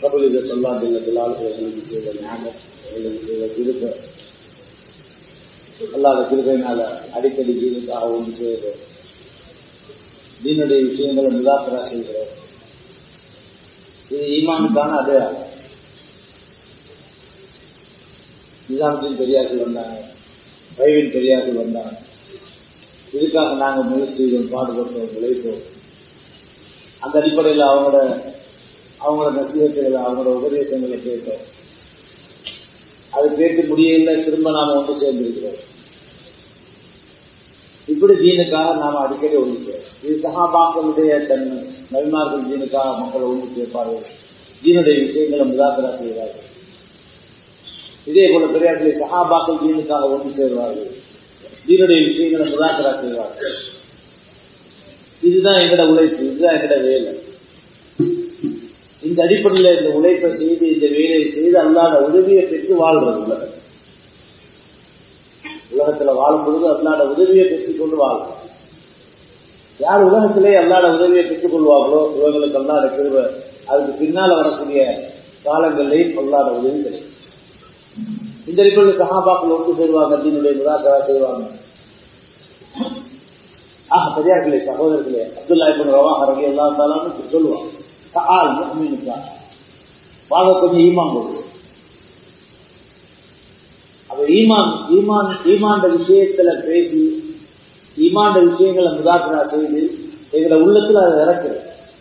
பிரபலித சொல்லாதில்ல பிலால் எங்களுக்கு செய்த ஞானம் எங்களுக்கு செய்த திருப்ப அல்லாத கிருபையினால அடிக்கடி ஜீவனுக்காக ஒன்று செய்கிறோம் தீனுடைய விஷயங்களை முதாக்கரா செய்கிறோம் இது ஈமானுக்கான அடையாளம் நிஜாமுதீன் பெரியார்கள் வந்தாங்க வைவின் பெரியார்கள் வந்தாங்க இதுக்காக நாங்கள் முயற்சி செய்தோம் பாடுபட்டோம் உழைப்போம் அந்த அடிப்படையில் அவங்களோட அவங்களோட நசியத்துகளை அவங்களோட உபதேசங்களை கேட்டோம் அது கேட்டு முடியல திரும்ப நாம ஒன்று சேர்ந்திருக்கிறோம் இப்படி ஜீனுக்காக நாம அடிக்கடி ஒன்று செய்வோம் இது சகாபாக்களுடைய தன் நபிமார்கள் ஜீனுக்காக மக்களை ஒன்று சேர்ப்பார்கள் ஜீனுடைய விஷயங்களை முதாக்கரா செய்வார்கள் இதே போல பெரியார்களை சகாபாக்கள் ஜீனுக்காக ஒன்று சேர்வார்கள் ஜீனுடைய விஷயங்களை முதாக்கரா செய்வார்கள் இதுதான் எங்கட உழைப்பு இதுதான் எங்கட வேலை இந்த அடிப்படையில் இந்த உழைப்பை செய்து இந்த வேலையை செய்து அல்லாத உதவியை பெற்று வாழ்றது உலகம் உலகத்துல வாழும் பொழுது அல்லாத உதவியை பெற்றுக் கொண்டு வாழும் யார் உலகத்திலே அல்லாத உதவியை பெற்றுக் கொள்வார்களோ இவங்களுக்கு அல்லாத கிருவ அதுக்கு பின்னால வரக்கூடிய காலங்களிலேயும் அல்லாத உதவி கிடைக்கும் இந்த அடிப்படையில் சகாபாக்கள் ஒன்று சேருவாங்க தீனுடைய முதாக்கரா செய்வாங்க ஆக பெரியார்களே சகோதரர்களே அப்துல்லா இப்ப ரவா அரகி எல்லா தாலும் சொல்லுவாங்க ஆள் முக்மீனுக்கா வாங்க கொஞ்சம் ஈமான் போடுவோம் அப்ப ஈமான் ஈமான் ஈமாண்ட விஷயத்துல பேசி ஈமாண்ட விஷயங்களை முதாக்கரா செய்து எங்களை உள்ளத்துல அதை இறக்குறது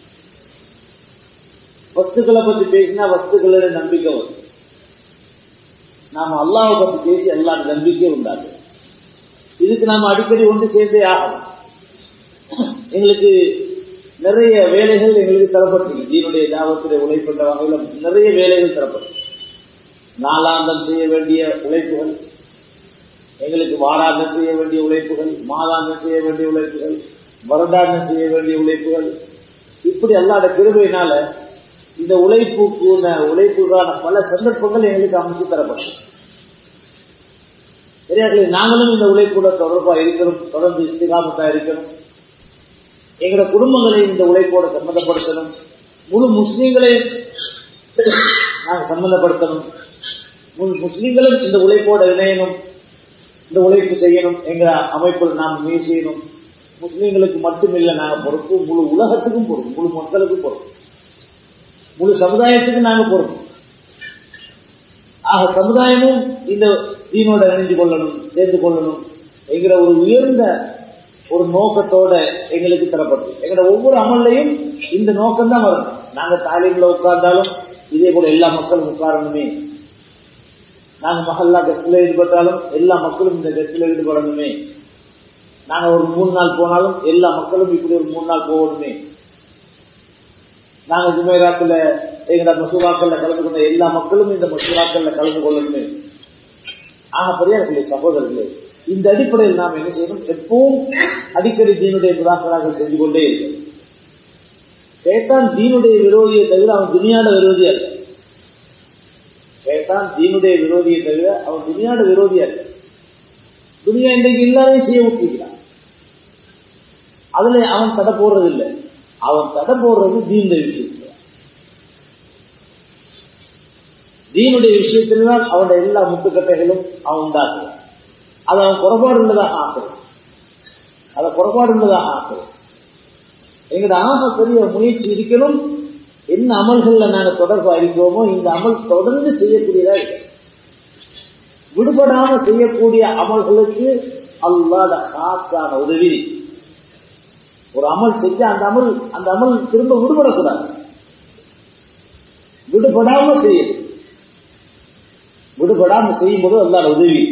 வஸ்துக்களை பத்தி பேசினா வஸ்துக்களோட நம்பிக்கை வரும் நாம அல்லாவை பத்தி பேசி எல்லா நம்பிக்கை உண்டாது இதுக்கு நாம அடிக்கடி ஒன்று சேர்ந்தே ஆகணும் எங்களுக்கு நிறைய வேலைகள் எங்களுக்கு தரப்பட்டு தீனுடைய தாவத்துடைய உழைப்பட்ட வகையில் நிறைய வேலைகள் தரப்பட்டு நாலாந்தம் செய்ய வேண்டிய உழைப்புகள் எங்களுக்கு வாராந்தம் செய்ய வேண்டிய உழைப்புகள் மாதாந்தம் செய்ய வேண்டிய உழைப்புகள் வருடாந்தம் செய்ய வேண்டிய உழைப்புகள் இப்படி அல்லாத கிருபையினால இந்த உழைப்புக்கு உழைப்புக்கான பல சந்தர்ப்பங்கள் எங்களுக்கு அமைச்சு தரப்படும் சரியார்களே நாங்களும் இந்த உழைப்புல தொடர்பா இருக்கணும் தொடர்ந்து இஸ்திகாமத்தா இருக்கணும் எங்களோட குடும்பங்களை இந்த உழைப்போட சம்மந்தப்படுத்தணும் முழு முஸ்லீம்களை நாங்கள் சம்மந்தப்படுத்தணும் முழு முஸ்லீம்களும் இந்த உழைப்போட இணையணும் இந்த உழைப்பு செய்யணும் எங்க அமைப்பில் நாம் முயற்சி செய்யணும் முஸ்லீம்களுக்கு மட்டுமில்லை நாங்கள் பொறுப்பு முழு உலகத்துக்கும் பொறுப்பு முழு மக்களுக்கும் பொறுப்பு முழு சமுதாயத்துக்கு நாங்கள் பொறுப்பு ஆக சமுதாயமும் இந்த தீனோட இணைந்து கொள்ளணும் சேர்ந்து கொள்ளணும் என்கிற ஒரு உயர்ந்த ஒரு நோக்கத்தோட எங்களுக்கு தரப்பட்டு எங்களோட ஒவ்வொரு அமல்லையும் இந்த நோக்கம் தான் வரும் நாங்க தாலீம்ல உட்கார்ந்தாலும் இதே போல எல்லா மக்களும் உட்காரணுமே நாங்க மகல்லா கெஸ்ட்ல ஈடுபட்டாலும் எல்லா மக்களும் இந்த கெஸ்ட்ல ஈடுபடணுமே நாங்க ஒரு மூணு நாள் போனாலும் எல்லா மக்களும் இப்படி ஒரு மூணு நாள் போகணுமே நாங்க ஜுமேராத்துல எங்களோட மசூராக்கள்ல கலந்து கொண்ட எல்லா மக்களும் இந்த மசூராக்கள்ல கலந்து கொள்ளணுமே ஆக பெரியார்களே சகோதரர்களே இந்த அடிப்படையில் நாம் என்ன செய்யணும் எப்பவும் அடிக்கடி தீனுடைய முதாக்கராக செஞ்சு கொண்டே இருக்கும் சேத்தான் தீனுடைய விரோதியை தவிர அவன் துணியாட விரோதி அல்ல சேத்தான் தீனுடைய விரோதியை தவிர அவன் துணியாட விரோதி அல்ல துணியா இன்றைக்கு எல்லாரையும் செய்ய விட்டுருக்கிறான் அதுல அவன் தடை போடுறது இல்லை அவன் தடை போடுறது தீனுடைய விஷயத்துல தீனுடைய விஷயத்தில்தான் அவனுடைய எல்லா முட்டுக்கட்டைகளும் அவன் உண்டாக்குறான் அதை அவன் குறைபாடு உள்ளதாக ஆக்குறது அதை குறைபாடு உள்ளதாக ஆக்குறது எங்களோட ஆக பெரிய முயற்சி இருக்கணும் என்ன அமல்கள்ல நாங்கள் தொடர்பா இருக்கிறோமோ இந்த அமல் தொடர்ந்து செய்யக்கூடியதா இருக்கு விடுபடாம செய்யக்கூடிய அமல்களுக்கு அல்லாத காக்கான உதவி ஒரு அமல் செஞ்சு அந்த அமல் அந்த அமல் திரும்ப விடுபடக்கூடாது விடுபடாம செய்யணும் விடுபடாம செய்யும் போது அல்லாத உதவி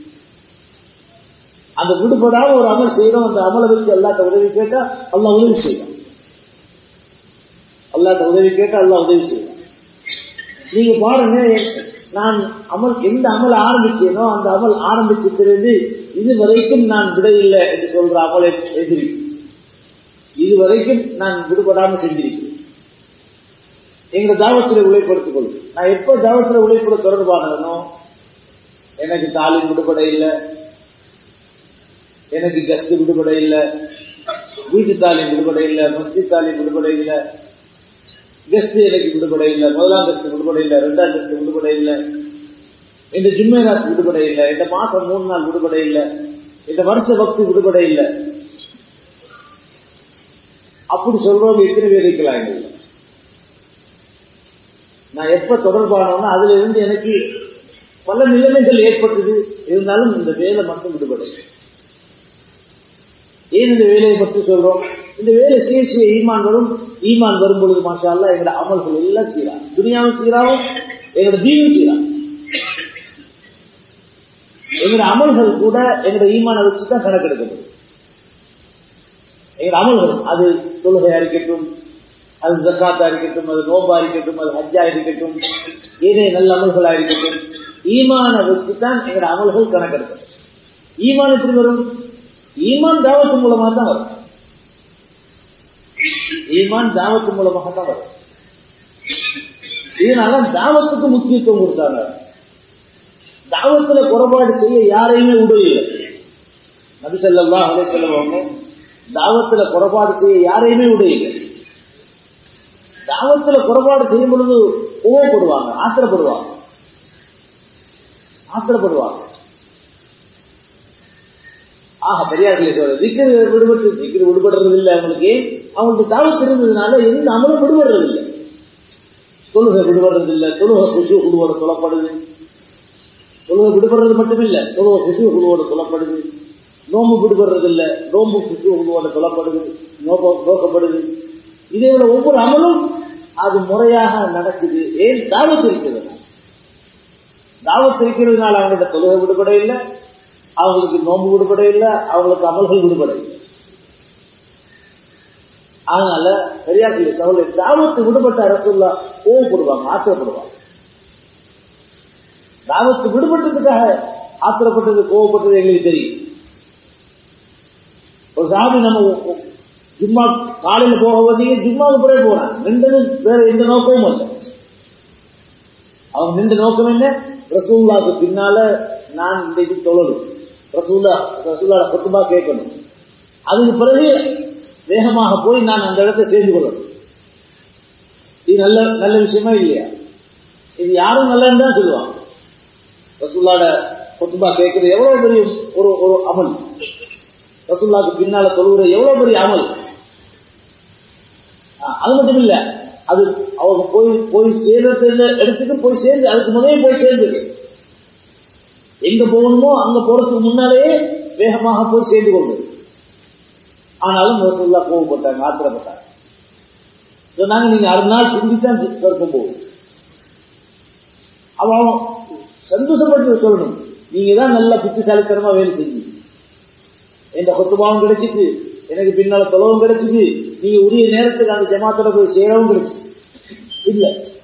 அந்த விடுபடாம ஒரு அமல் செய்யணும் அந்த அமலை வச்சு அல்லாட்ட உதவி கேட்டா அல்லா உதவி செய்யலாம் அல்லாட்ட உதவி கேட்டா அல்லா உதவி செய்யலாம் நீங்க பாருங்க நான் அமல் எந்த அமல் ஆரம்பிச்சேனோ அந்த அமல் ஆரம்பிச்சிருந்து இது வரைக்கும் நான் விடையில்லை என்று சொல்ற அமலை எதிர்க்கும் இதுவரைக்கும் நான் விடுபடாம செஞ்சிருக்கிறேன் எங்க தாவத்தில் உழைப்படுத்திக் கொள்ளும் நான் எப்ப தாவத்தில் உழைப்பட தொடர்பானதனோ எனக்கு தாலிம் விடுபட இல்லை எனக்கு கஸ்து விடுபட இல்லை வீட்டு தாலிம் விடுபட இல்லை மஸ்ஜித் தாலிம் விடுபட இல்லை கெஸ்ட் எனக்கு விடுபட இல்லை முதலாம் கெஸ்ட் விடுபட இல்லை ரெண்டாம் கெஸ்ட் விடுபட இல்லை இந்த ஜிம்மைராத் விடுபட இல்லை இந்த மாசம் மூணு நாள் விடுபட இல்லை இந்த வருஷ பக்தி விடுபட இல்லை அப்படி சொல்றவங்க எத்தனை பேர் இருக்கலாம் எங்களுக்கு நான் எப்ப தொடர்பானோன்னா அதுல இருந்து எனக்கு பல நிலைமைகள் ஏற்பட்டது இருந்தாலும் இந்த வேலை மட்டும் விடுபடலை ஏன் இந்த வேலையை பற்றி சொல்றோம் இந்த வேலை செய்ய செய்ய ஈமான் வரும் ஈமான் வரும் பொழுது மாஷா அல்லா எங்களோட அமல்கள் எல்லாம் சீரா துனியாவும் சீராவும் எங்களோட தீனும் சீரா எங்களோட அமல்கள் கூட எங்களோட ஈமானை வச்சு தான் கணக்கெடுக்கப்படும் எங்களோட அமல்கள் அது தொழுகையா இருக்கட்டும் அது ஜக்காத்தா இருக்கட்டும் அது நோம்பா இருக்கட்டும் அது ஹஜ்ஜா இருக்கட்டும் ஏதே நல்ல அமல்களா இருக்கட்டும் ஈமானை வச்சு தான் எங்களோட அமல்கள் கணக்கெடுக்கும் ஈமான் எப்படி வரும் ஈமான் தாவத்து மூலமா தான் வரும் ஈமான் தாவத்து மூலமாக தான் வரும் இதனால தாவத்துக்கு முக்கியத்துவம் கொடுத்தாங்க தாவத்துல குறைபாடு செய்ய யாரையுமே உதவியில்லை நபி சொல்லா அலை செல்லவங்க தாவத்துல குறைபாடு செய்ய யாரையுமே உதவியில்லை தாவத்துல குறைபாடு செய்யும் பொழுது கோவப்படுவாங்க ஆத்திரப்படுவாங்க ஆத்திரப்படுவாங்க ஆக பெரியார்களே சொல்ற திக்கர் விடுபட்டு திக்கர் விடுபடுறது இல்லை அவங்களுக்கு அவங்களுக்கு தாவத்து இருந்ததுனால எந்த அமலும் விடுபடுறது இல்லை தொழுகை விடுபடுறது இல்லை தொழுகை குசு குழுவோட சொல்லப்படுது தொழுகை விடுபடுறது மட்டும் இல்லை தொழுகை குசு குழுவோட சொல்லப்படுது நோம்பு விடுபடுறது இல்லை நோம்பு குசு குழுவோட சொல்லப்படுது நோக்க நோக்கப்படுது இதே விட ஒவ்வொரு அமலும் அது முறையாக நடக்குது ஏன் தாவத்து இருக்கிறது தாவத்து இருக்கிறதுனால அவங்களோட தொழுகை விடுபட இல்லை அவங்களுக்கு நோம்பு விடுபட இல்லை அவங்களுக்கு அமல்கள் விடுபட இல்லை அதனால பெரியார்கள் தகவலை தாவத்து விடுபட்ட அரசுல்லா கோவப்படுவாங்க ஆத்திரப்படுவாங்க தாவத்து விடுபட்டதுக்காக ஆத்திரப்பட்டது கோவப்பட்டது எங்களுக்கு தெரியும் ஒரு சாமி நம்ம ஜும்மா காலையில போக வந்தீங்க ஜும்மாவுக்கு பிறகு போறான் நின்றது வேற எந்த நோக்கமும் இல்லை அவங்க நின்ற நோக்கம் என்ன ரசூல்லாவுக்கு பின்னால நான் இன்றைக்கு தொழணும் ரசூல்லா ரசூல்லா கொத்துமா கேட்கணும் அதுக்கு பிறகு வேகமாக போய் நான் அந்த இடத்தை சேர்ந்து கொள்ளணும் இது நல்ல நல்ல விஷயமா இல்லையா இது யாரும் நல்லன்னு தான் சொல்லுவாங்க ரசூல்லாட கொத்துபா கேட்கறது எவ்வளவு பெரிய ஒரு ஒரு அமல் ரசூல்லாக்கு பின்னால தொழுகிற எவ்வளவு பெரிய அமல் அது மட்டும் இல்ல அது அவங்க போய் போய் சேர்ந்த இடத்துக்கு போய் சேர்ந்து அதுக்கு முதலே போய் சேர்ந்தது எங்க போகணுமோ அங்க போறதுக்கு முன்னாலேயே வேகமாக போய் சேர்ந்து கொண்டது ஆனாலும் ரசூல்லா கோவப்பட்டாங்க ஆத்திரப்பட்டாங்க சொன்னாங்க நீங்க அரை நாள் சிந்தித்தான் சொர்க்கம் போகும் அவன் சந்தோஷப்பட்டு சொல்லணும் நீங்க தான் நல்ல புத்திசாலித்தனமா வேலை செஞ்சு எந்த கொத்துபாவும் கிடைச்சிட்டு எனக்கு பின்னால தொலவும் கிடைச்சிது நீங்க உரிய நேரத்துக்கு அந்த ஜமாத்தோட போய் சேரவும் கிடைச்சு இல்ல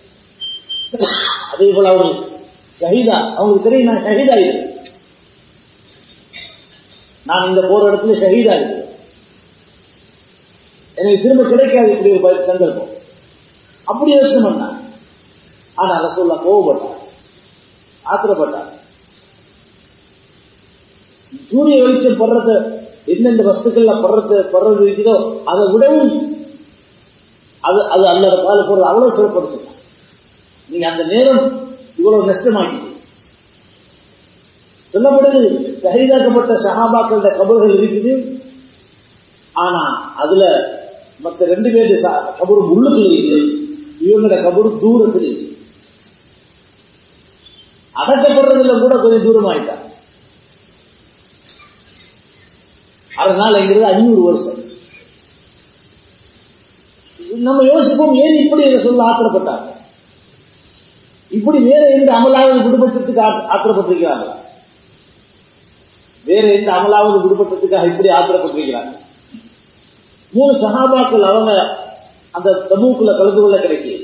அதே போல அவரு ஷஹீதா அவங்களுக்கு தெரியும் நான் ஷஹீதா இருக்கேன் நான் இந்த போற இடத்துல ஷஹீதா இருக்கேன் எனக்கு திரும்ப கிடைக்காது இப்படி ஒரு சந்தர்ப்பம் அப்படி யோசனை பண்ணான் ஆனா ரசூல்லா கோவப்பட்டார் ஆத்திரப்பட்டார் சூரிய வெளிச்சம் படுறத எந்தெந்த வஸ்துக்கள்ல படுறது படுறது இருக்குதோ அதை விடவும் அது அது அல்லோட கால போறது அவ்வளவு சிறப்படுத்தலாம் நீங்க அந்த நேரம் இவ்வளவு நஷ்டமாக்கிது சொல்லப்படுது ஷஹீதாக்கப்பட்ட சஹாபாக்களோட கபர்கள் இருக்குது ஆனா அதுல மற்ற ரெண்டு பேரு கபரும் உள்ளுக்கு இருக்குது இவங்களோட கபரு தூரத்தில் இருக்கு அடக்கப்படுறதுல கூட கொஞ்சம் தூரம் ஆயிட்டான் அரை நாள்ங்கிறது ஐநூறு வருஷம் நம்ம யோசிப்போம் ஏன் இப்படி சொல்ல ஆத்திரப்பட்டாங்க இப்படி வேற எந்த அமலாவது விடுபட்டத்துக்கு ஆத்திரப்பட்டிருக்கிறாங்க வேற எந்த அமலாவது விடுபட்டத்துக்காக இப்படி ஆத்திரப்பட்டிருக்கிறாங்க மூணு சகாபாக்கள் அவங்க அந்த தபூக்குள்ள கலந்து கொள்ள கிடைக்கிது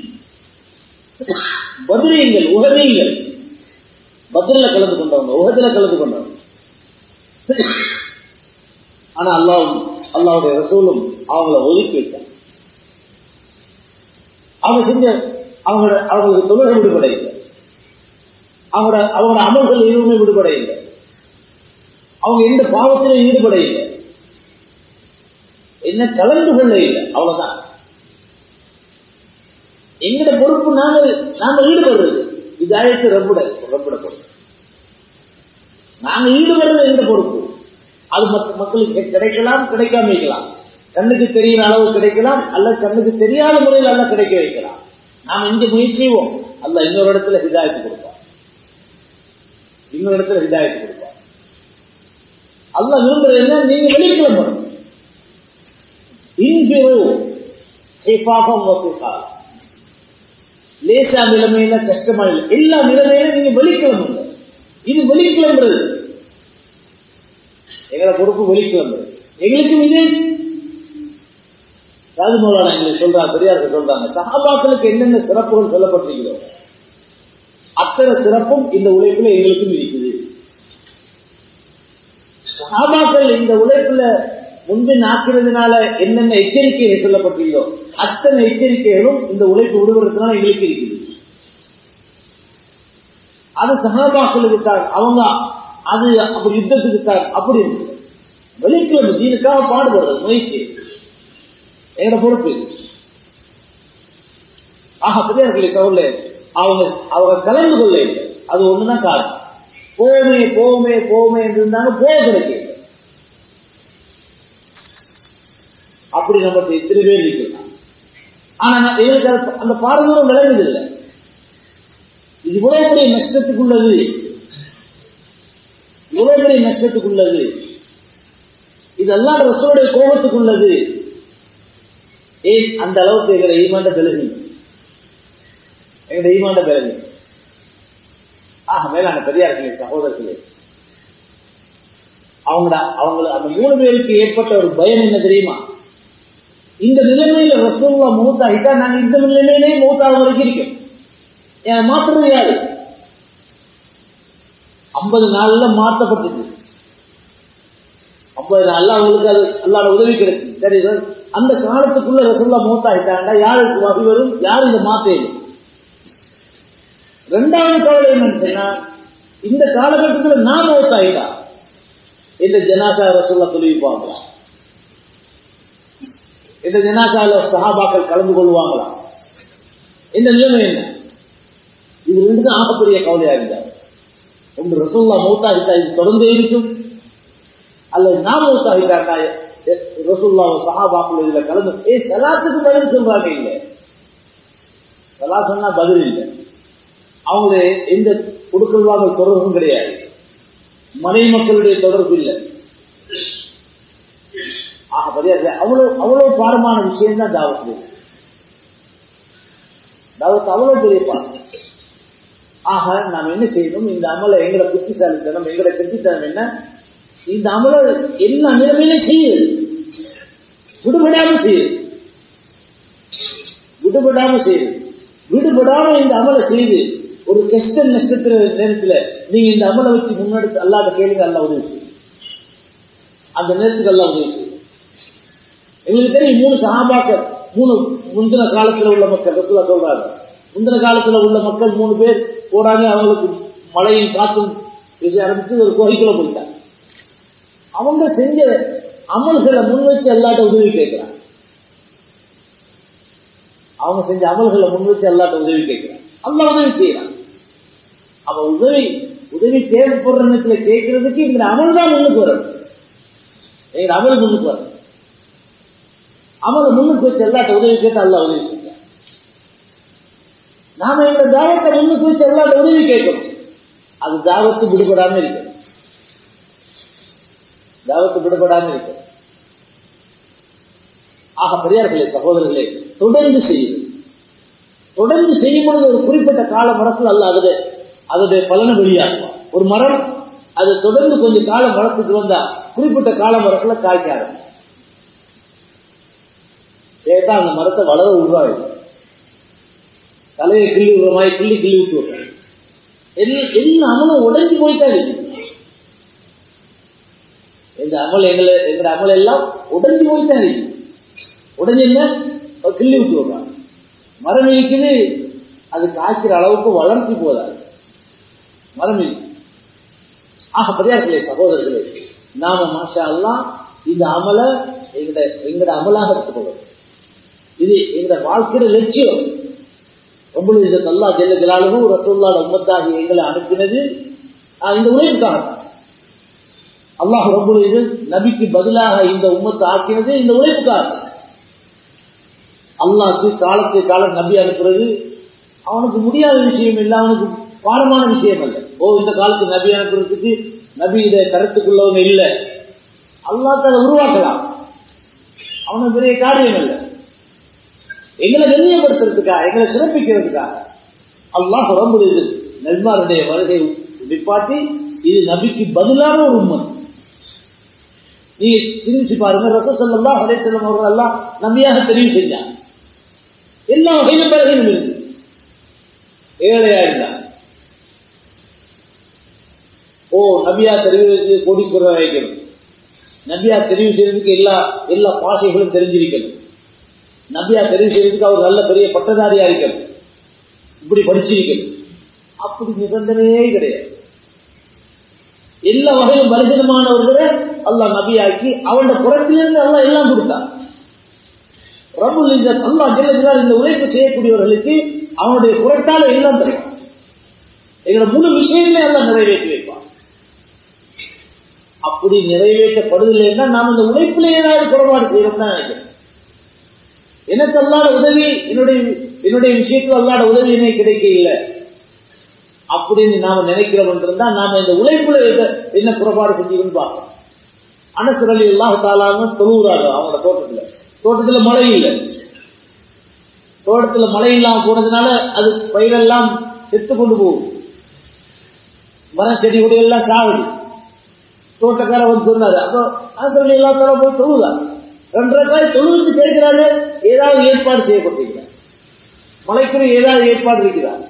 பதிரியங்கள் உகதியங்கள் பதில கலந்து கொண்டவங்க உகதில கலந்து கொண்டவங்க ஆனா அல்லாவும் அல்லாவுடைய ரசூலும் அவங்கள ஒதுக்கி வைத்தாங்க அவங்க செஞ்ச அவங்களோட அவங்களுக்கு தொழில் விடுபட இல்லை அவங்களோட அவங்களோட அமல்கள் எதுவுமே விடுபட இல்லை அவங்க எந்த பாவத்திலும் ஈடுபட இல்லை என்ன கலந்து கொள்ள இல்லை அவ்வளவுதான் எங்கட பொறுப்பு நாங்க நாங்க ஈடுபடுறது இதாயத்து ரப்புட ரப்புட பொறுப்பு நாங்க ஈடுபடுறது எங்க பொறுப்பு அது மக்களுக்கு கிடைக்கலாம் கிடைக்காம வைக்கலாம் கண்ணுக்கு தெரிகிற அளவு கிடைக்கலாம் அல்ல கண்ணுக்கு தெரியாத முறையில் அல்ல கிடைக்க வைக்கலாம் நாம் இங்க முயற்சி செய்வோம் அல்ல இன்னொரு இடத்துல ஹிதாயத்து கொடுப்போம் இன்னொரு இடத்துல ஹிதாயத்து கொடுப்போம் அல்ல விரும்புறது என்ன நீங்க வெளிக்கிளம்பணும் இன்பிரு லேசா நிலைமையில கஷ்டமா இல்லை எல்லா நிலைமையில நீங்க வெளிக்கிளம்புங்க இது வெளிக்கிளம்புறது எங்களை பொறுப்பு வெளிக்கிளம்புறது எங்களுக்கும் இதே ராஜமௌலானா எங்களுக்கு சொல்றாங்க பெரியாருக்கு சொல்றாங்க சகாபாக்களுக்கு என்னென்ன சிறப்புகள் சொல்லப்பட்டிருக்கிறோ அத்தனை சிறப்பும் இந்த உழைப்புல எங்களுக்கும் இருக்குது சகாபாக்கள் இந்த உழைப்புல முன்பின் ஆக்கிறதுனால என்னென்ன எச்சரிக்கைகள் சொல்லப்பட்டிருக்கிறோ அத்தனை எச்சரிக்கைகளும் இந்த உழைப்பு விடுவதற்குனால எங்களுக்கு இருக்குது அது சகாபாக்களுக்கு தான் அவங்க அது அப்படி யுத்தத்துக்கு தான் அப்படி இருக்கு வெளிக்கிழமை தீனுக்காக பாடுபடுறது முயற்சி எங்கட பொறுப்பு ஆக பெரியார்களே கவலை அவங்க அவங்க கலந்து கொள்ள இல்லை அது ஒண்ணுதான் காரணம் போமே போமே போமே என்று இருந்தாங்க போக கிடைக்க அப்படி நம்ம எத்தனை பேர் நிற்கலாம் ஆனா எங்களுக்கு அந்த பாரதூரம் விளங்குது இல்லை இது இவ்வளவு பெரிய நஷ்டத்துக்குள்ளது இவ்வளவு பெரிய நஷ்டத்துக்குள்ளது இதெல்லாம் ரசோடைய கோபத்துக்குள்ளது ஏன் அந்த அளவுக்கு எங்களை ஈமாண்ட பிறகு எங்களுடைய ஈமாண்ட பிறகு ஆக மேலான பெரியார்களே சகோதரர்களே அவங்க அவங்கள அந்த மூணு பேருக்கு ஏற்பட்ட ஒரு பயம் என்ன தெரியுமா இந்த நிலைமையில ரசூல்லா மூத்தாகிட்டா நாங்க இந்த நிலைமையிலே மூத்தாக வரைக்கும் இருக்கோம் என் மாற்றுறது யாரு ஐம்பது நாள்ல மாற்றப்பட்டது ஐம்பது நாள்ல அவங்களுக்கு அது அல்லாட உதவி கிடைக்கும் சரி அந்த காலத்துக்குள்ள ரசூல்லா மூத்தாகிட்டாண்டா யாருக்கு வகை வரும் யார் இதை மாத்தேன் ரெண்டாவது கவலை என்னன்னு சொன்னா இந்த காலகட்டத்தில் நான் மூத்தாகிட்டா இந்த ஜனாசா ரசூல்லா தொழில்ப்பாங்களா இந்த ஜனாசால சஹாபாக்கள் கலந்து கொள்வாங்களா இந்த நிலைமை என்ன இது ரெண்டு தான் ஆகப்பெரிய கவலையா இருந்தார் ஒன்று ரசூல்லா மௌத்தாகிட்டா இது தொடர்ந்தே இருக்கும் அல்லது நான் மௌத்தாகிட்டாக்கா ரசூல்லா சஹாபாக்கள் இதுல கலந்து ஏ சலாத்துக்கு பதில் சொல்றாங்க இல்ல சலா சொன்னா பதில் இல்லை அவங்க எந்த கொடுக்கல் வாங்கல் தொடர்பும் கிடையாது மனை மக்களுடைய தொடர்பு இல்லை ஆக தெரியாது அவ்வளவு அவ்வளவு பாரமான விஷயம் தான் தாவத்து தாவத்து அவ்வளவு பெரிய பாடம் ஆக நாம் என்ன செய்யணும் இந்த அமலை எங்களை புத்திசாலித்தனம் எங்களை கட்டித்தனம் என்ன இந்த அமலை எல்லா நிலைமையிலும் செய்யுது விடுபடாம செய்யுது விடுபடாம செய்யுது விடுபடாம இந்த அமலை செய்து ஒரு கஷ்ட நஷ்டத்துல நேரத்துல நீங்க இந்த அமலை வச்சு முன்னெடுத்து அல்லாத கேளுங்க அல்ல உதவி செய்யும் அந்த நேரத்துக்கு எல்லாம் உதவி செய்யும் எங்களுக்கு தெரியும் மூணு சகாபாக்கள் மூணு முந்தின காலத்துல உள்ள மக்கள் ரசூலா சொல்றாங்க முந்தின காலத்துல உள்ள மக்கள் மூணு பேர் போறாங்க அவங்களுக்கு மழையும் காத்தும் பேச ஆரம்பிச்சு ஒரு கோகைக்குள்ள போயிட்டாங்க அவங்க செஞ்ச அமல்களை முன் வச்சு எல்லாட்ட உதவி கேட்கிறாங்க அவங்க செஞ்ச அமல்களை முன் வச்சு எல்லாட்ட உதவி கேட்கிறாங்க அல்ல உதவி செய்யறாங்க அவ உதவி உதவி தேவைப்படுற நேரத்துல கேட்கறதுக்கு இந்த அமல் தான் முன்னுக்கு வரணும் எங்க அமல் முன்னுக்கு வரணும் அமலை முன்னுக்கு வச்சு எல்லாத்த உதவி கேட்டு அல்ல உதவி செஞ்சாங்க நாம இந்த தாவத்தை முன்னுக்கு வச்சு எல்லாத்த உதவி கேட்கணும் அது தாவத்து விடுபடாம இருக்கணும் தாவத்து விடுபடாம இருக்கணும் ஆக பெரியார்களே சகோதரர்களே தொடர்ந்து செய்யுது தொடர்ந்து செய்யும் பொழுது ஒரு குறிப்பிட்ட கால மரத்தில் அல்ல அதோட அதோடைய பலனை வெளியாகுவான் ஒரு மரம் அது தொடர்ந்து கொஞ்சம் காலம் வளர்த்துட்டு வந்தா குறிப்பிட்ட கால மரத்துல காய்க்க ஆரம்பிக்கும் கேட்டா அந்த மரத்தை வளர விடுறாங்க தலையை கிள்ளி விடுற மாதிரி கிள்ளி கிள்ளி விட்டு விடுறாங்க என்ன அமலும் உடைஞ்சு போயிட்டா இருக்கு எங்க அமல் எங்களை எங்க அமல் எல்லாம் உடைஞ்சு போயிட்டா இருக்கு உடனே என்ன கிள்ளி விட்டு விடுறாங்க மரம் இருக்குது அது காய்க்கிற அளவுக்கு வளர்ச்சி போதாது மரம் இருக்கு ஆக பெரியார்களே சகோதரர்களே நாம மாஷா எல்லாம் இந்த அமலை எங்கட எங்கட அமலாக எடுத்துக்கொள்ளும் இது எங்க வாழ்க்கையில லட்சியம் ரப்புல் இஸ்ஸத் அல்லாஹ் ஜெல்ல ஜலாலுஹு ரசூலுல்லாஹ் உம்மத்தாகி எங்களை அனுப்பினது ஆஹ் இந்த உலகிற்காக அல்லாஹ் ரப்புல் இஸ்ஸத் நபிக்கு பதிலாக இந்த உம்மத்தை ஆக்கினது இந்த உழைப்புக்காக அல்லாஹ்க்கு காலத்து காலம் நபி அனுப்புறது அவனுக்கு முடியாத விஷயம் இல்லை அவனுக்கு பாடமான விஷயம் அல்ல ஓ இந்த காலத்து நபி அனுப்புறதுக்கு நபி இதை கருத்துக்குள்ளவங்க இல்லை அல்லாஹ் அதை உருவாக்கலாம் அவனுக்கு பெரிய காரியம் இல்லை எங்களை கண்ணியப்படுத்துறதுக்காக எங்களை சிறப்பிக்கிறதுக்காக அல்லாஹ் உடம்புது நெல்மாருடைய வருகை நிப்பாட்டி இது நபிக்கு பதிலான ஒரு உண்மை நீ சிந்திச்சு பாருங்க ரசசல்லா அலைசல்லம் அவர்கள் எல்லாம் நம்பியாக தெரிவு செஞ்சாங்க எல்லா வகையிலும் பிறகு இருக்கு ஏழையா இருந்தாங்க ஓ நபியா தெரிவு கோடீஸ்வரர் வைக்கணும் நபியா தெரிவு செய்யறதுக்கு எல்லா எல்லா பாஷைகளும் தெரிஞ்சிருக்கணும் நபியா தெரிவு செய்யறதுக்கு அவர் நல்ல பெரிய பட்டதாரியா இருக்கணும் இப்படி படிச்சிருக்கணும் அப்படி நிபந்தனையே கிடையாது எல்லா வகையும் பலகீனமானவர்களை அல்லாஹ் நபியாக்கி அவனோட புறத்திலிருந்து அல்லாஹ் எல்லாம் கொடுத்தான் ரபுல் இந்த அல்லாஹ் ஜெல்லஜலால் இந்த உழைப்பு செய்யக்கூடியவர்களுக்கு அவனுடைய குரட்டால எல்லாம் தரும் எங்களோட முழு விஷயங்களே எல்லாம் நிறைவேற்றி வைப்பான் அப்படி நிறைவேற்றப்படுவதில்லைன்னா நாம் இந்த உழைப்பில் ஏதாவது குறைபாடு செய்யறோம் தான் நினைக்கிறேன் எனக்கு அல்லாட உதவி என்னுடைய என்னுடைய விஷயத்தில் அல்லாட உதவி என்ன கிடைக்க இல்லை அப்படின்னு நாம நினைக்கிறோம் இருந்தா நாம இந்த உழைப்புல என்ன குறைபாடு செஞ்சீங்கன்னு பார்ப்போம் அனசர் அலி அல்லாஹ் தாலான்னு தொழுகிறாங்க அவங்களோட தோட்டத்துல தோட்டத்துல மழை இல்லை தோட்டத்துல மழை இல்லாம போனதுனால அது பயிரெல்லாம் செத்து கொண்டு போகும் மரம் செடி கொடி எல்லாம் சாகுது தோட்டக்கார வந்து சொன்னாரு அப்போ அனசர் அலி அல்லா தாலா போய் தொழுகிறார் ரெண்டரை காய் தொழுவுக்கு கேட்கிறாரு ஏதாவது ஏற்பாடு செய்யப்பட்டிருக்கிறார் மலைக்குரிய ஏதாவது ஏற்பாடு இருக்கிறார்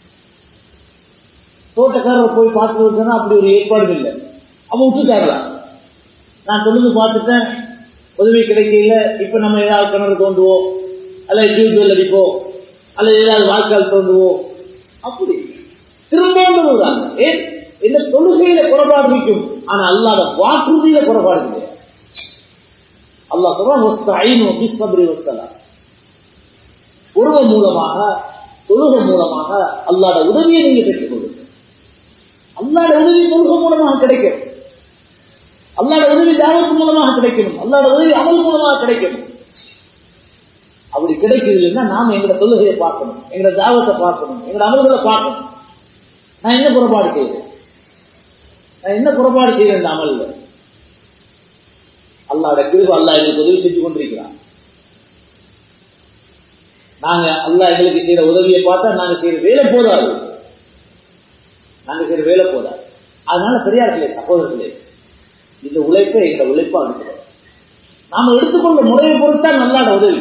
தோட்டக்காரர் போய் பார்த்து சொன்னா அப்படி ஒரு ஏற்பாடு இல்லை அவன் விட்டுட்டாரா நான் தொழுது பார்த்துட்டேன் உதவி கிடைக்கல இப்ப நம்ம ஏதாவது கிணறு தோண்டுவோம் அல்ல ஜூஜல் அடிப்போம் அல்ல ஏதாவது வாய்க்கால் தோண்டுவோம் அப்படி திரும்பவும் தொழுகிறாங்க ஏன் இந்த தொழுகையில குறைபாடு இருக்கும் ஆனா அல்லாத வாக்குறுதியில குறைபாடு கிடையாது அல்லாஹ் சொல்றான் உருவ மூலமாக தொழுக மூலமாக அல்லாத உதவியை நீங்க பெற்றுக் கொள்ளுங்க அல்லாட உதவி தொழுக மூலமாக கிடைக்கும் அல்லாட உதவி தாவத்து மூலமாக கிடைக்கணும் அல்லாட உதவி அமல் மூலமாக கிடைக்கணும் அப்படி கிடைக்கிறதுன்னா நாம எங்களோட தொழுகையை பார்க்கணும் எங்களோட தாவத்தை பார்க்கணும் எங்களோட அமல்களை பார்க்கணும் நான் என்ன குறைபாடு செய்வேன் நான் என்ன குறைபாடு செய்வேன் இந்த அமல்ல அல்லாட கிருப அல்லா எங்களுக்கு உதவி செஞ்சு கொண்டிருக்கிறான் நாங்க அல்லா எங்களுக்கு செய்யற உதவியை பார்த்தா நாங்க செய்யற வேலை போதாது நாங்க செய்யற வேலை போதாது அதனால பெரியார்களே சகோதரர்களே இந்த உழைப்பை எங்க உழைப்பா எடுக்கிறோம் நாம எடுத்துக்கொண்ட முறையை பொறுத்தான் நல்லாட உதவி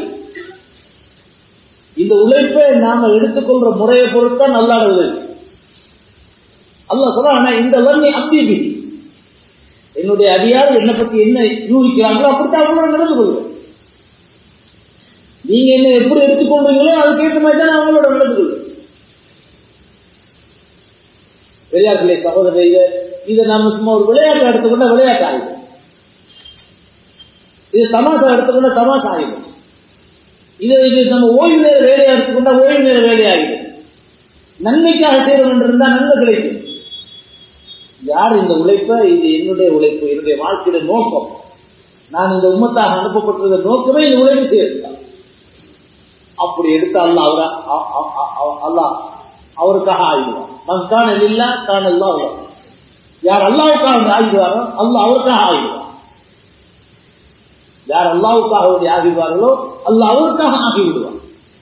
இந்த உழைப்பை நாம எடுத்துக்கொள்ற முறையை பொறுத்தான் நல்லாட உதவி அல்ல சொல்ல இந்த வன்னி அம்பிபி என்னுடைய அடியார் என்னை பத்தி என்ன யூகிக்கிறாங்களோ அப்படித்தான் அவங்களோட நடந்து கொள்வேன் நீங்க என்ன எப்படி எடுத்துக்கொள்றீங்களோ அதுக்கேற்ற மாதிரி தான் அவங்களோட நடந்து கொள்வேன் பெரியார்களே சகோதரர் இதை இதை நம்ம சும்மா ஒரு விளையாட்டு எடுத்துக்கொண்ட விளையாட்டு ஆகிடும் இது தமாசா எடுத்துக்கொண்ட தமாசா ஆகிடும் இதை இது நம்ம ஓய்வு நேர வேலையை எடுத்துக்கொண்டா ஓய்வு நேர வேலையாகிடும் நன்மைக்காக செய்யணும் இருந்தால் நன்மை கிடைக்கும் யார் இந்த உழைப்ப இது என்னுடைய உழைப்பு என்னுடைய வாழ்க்கையில நோக்கம் நான் இந்த உம்மத்தாக அனுப்பப்பட்டிருந்த நோக்கமே இந்த உழைப்பு செய்யலாம் அப்படி எடுத்து அல்ல அவரா அல்லா அவருக்காக ஆகிடுவான் நான் காண இல்லா காண அல்லா யார் அல்லாவுக்காக ஆகிடுவாரோ அல்ல அவருக்காக ஆகிடுவார் யார் அல்லாவுக்காக ஆகிடுவார்களோ அல்ல அவருக்காக ஆகிவிடுவார்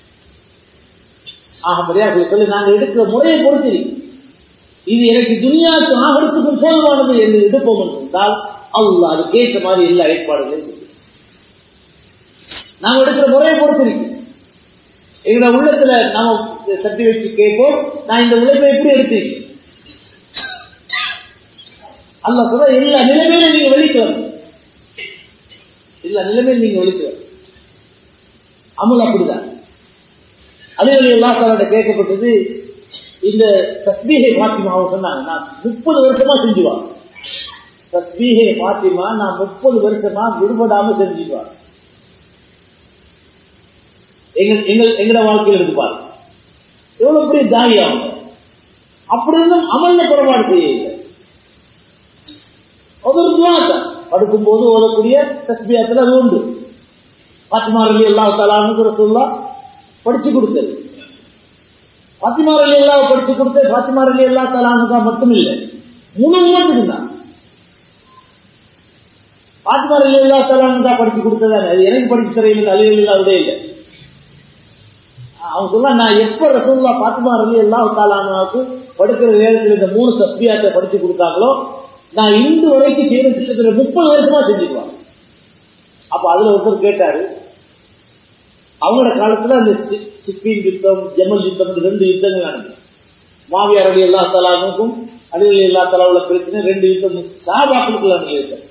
ஆக மரியாதை சொல்லி நாங்கள் எடுக்கிற முறையை பொறுத்து இது எனக்கு துனியாவுக்கு ஆகிறதுக்கும் போதுமானது என்று எடுப்போம் என்றால் அல்ல அது கேட்ட மாதிரி எல்லா ஏற்பாடுகளையும் நாங்கள் எடுக்கிற முறையை பொறுத்து இருக்கு எங்களோட உள்ளத்துல நாம சட்டி வச்சு கேட்போம் நான் இந்த உழைப்பை எப்படி எடுத்தீங்க அல்ல சொல்ற எல்லா நிலைமையிலும் நீங்க வெளிக்கு வரணும் எல்லா நிலைமையிலும் நீங்க வெளிக்கு வரணும் அமல் அப்படிதான் அலுவலி எல்லாத்தோட கேட்கப்பட்டது இந்த தஸ்பீகை பாத்திமா அவங்க சொன்னாங்க நான் முப்பது வருஷமா செஞ்சுவாங்க தஸ்பீகை பாத்திமா நான் முப்பது வருஷமா விடுபடாம செஞ்சுக்குவாங்க எங்க எங்கள் எங்களோட வாழ்க்கையில் எடுத்து பாருங்க எவ்வளவு பெரிய தாயி அவங்க அப்படி இருந்தும் அமல்ல குறைபாடு செய்யவில்லை ஒரு துவாசம் படுக்கும் போது ஓதக்கூடிய தஸ்பியாத்துல அது உண்டு பாத்திமா அலி அல்லா தலான்னு சொல்லா படிச்சு கொடுத்தது பாத்திமா அலி அல்லா படிச்சு கொடுத்தது பாத்திமா அலி அல்லா தலான்னு மட்டும் இல்லை மூணு உமத்துக்கு தான் பாத்திமா அலி அல்லா தலான்னு தான் படிச்சு கொடுத்ததானே அது எனக்கு படிச்சு தரையில் அலி அல்லா விட இல்லை அவன் சொல்ல நான் எப்ப ரசூல்லா பாத்திமா அலி அல்லா தாலானாவுக்கு படுக்கிற நேரத்தில் இந்த மூணு தஸ்பியாத்தை படிச்சு கொடுத்தாங்களோ நான் இன்று வரைக்கும் செய்யற திட்டத்தில் முப்பது வருஷமா செஞ்சுக்குவாங்க அப்ப அதுல ஒருத்தர் கேட்டாரு அவங்களோட காலத்துல அந்த சிப்பின் யுத்தம் ஜமல் யுத்தம் ரெண்டு யுத்தங்கள் நடந்தது மாவியார் அலி அல்லா தலானுக்கும் அலி அலி அல்லா தலா உள்ள பிரச்சனை ரெண்டு யுத்தம் சாபாக்களுக்குள்ள நடந்த யுத்தம்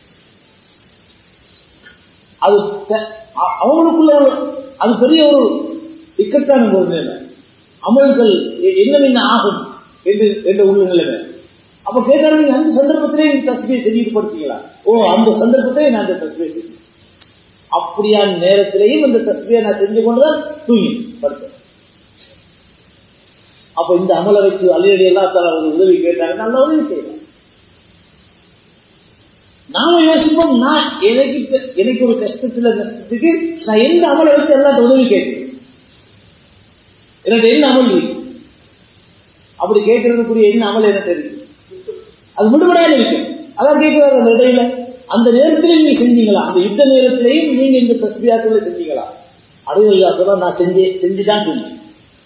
அது அவங்களுக்குள்ள ஒரு அது பெரிய ஒரு இக்கட்டான ஒரு நிலை அமல்கள் என்னென்ன ஆகும் என்று என்ற உள்ள நிலைமை அப்ப கேட்டாரு நீங்க அந்த சந்தர்ப்பத்திலே நீங்க தஸ்பியை செஞ்சுட்டு படுத்தீங்களா ஓ அந்த சந்தர்ப்பத்திலே நான் அந்த தஸ்பியை செஞ்சேன் அப்படியான நேரத்திலேயும் அந்த தஸ்பியை நான் செஞ்சு கொண்டுதான் தூங்கி படுத்தேன் அப்ப இந்த அமலை வச்சு அலையடி எல்லா தர உதவி கேட்டாங்க நல்ல உதவி செய்யலாம் நாம யோசிப்போம் நான் எனக்கு எனக்கு ஒரு கஷ்டத்துல கஷ்டத்துக்கு நான் எந்த அமலை வச்சு எல்லாத்த உதவி கேட்கிறேன் எனக்கு என்ன அமல் இருக்கு அப்படி கேட்கறதுக்குரிய என்ன அமல் என்ன தெரியும் அது விடுபடாத இருக்கு அதான் கேட்கிறாரு அந்த இடையில அந்த நேரத்திலே நீங்க செஞ்சீங்களா அந்த யுத்த நேரத்திலையும் நீங்க இந்த தஸ்பியாக்களை செஞ்சீங்களா அருகல்லாசெல்லாம் நான் செஞ்சே செஞ்சுதான் செஞ்சேன்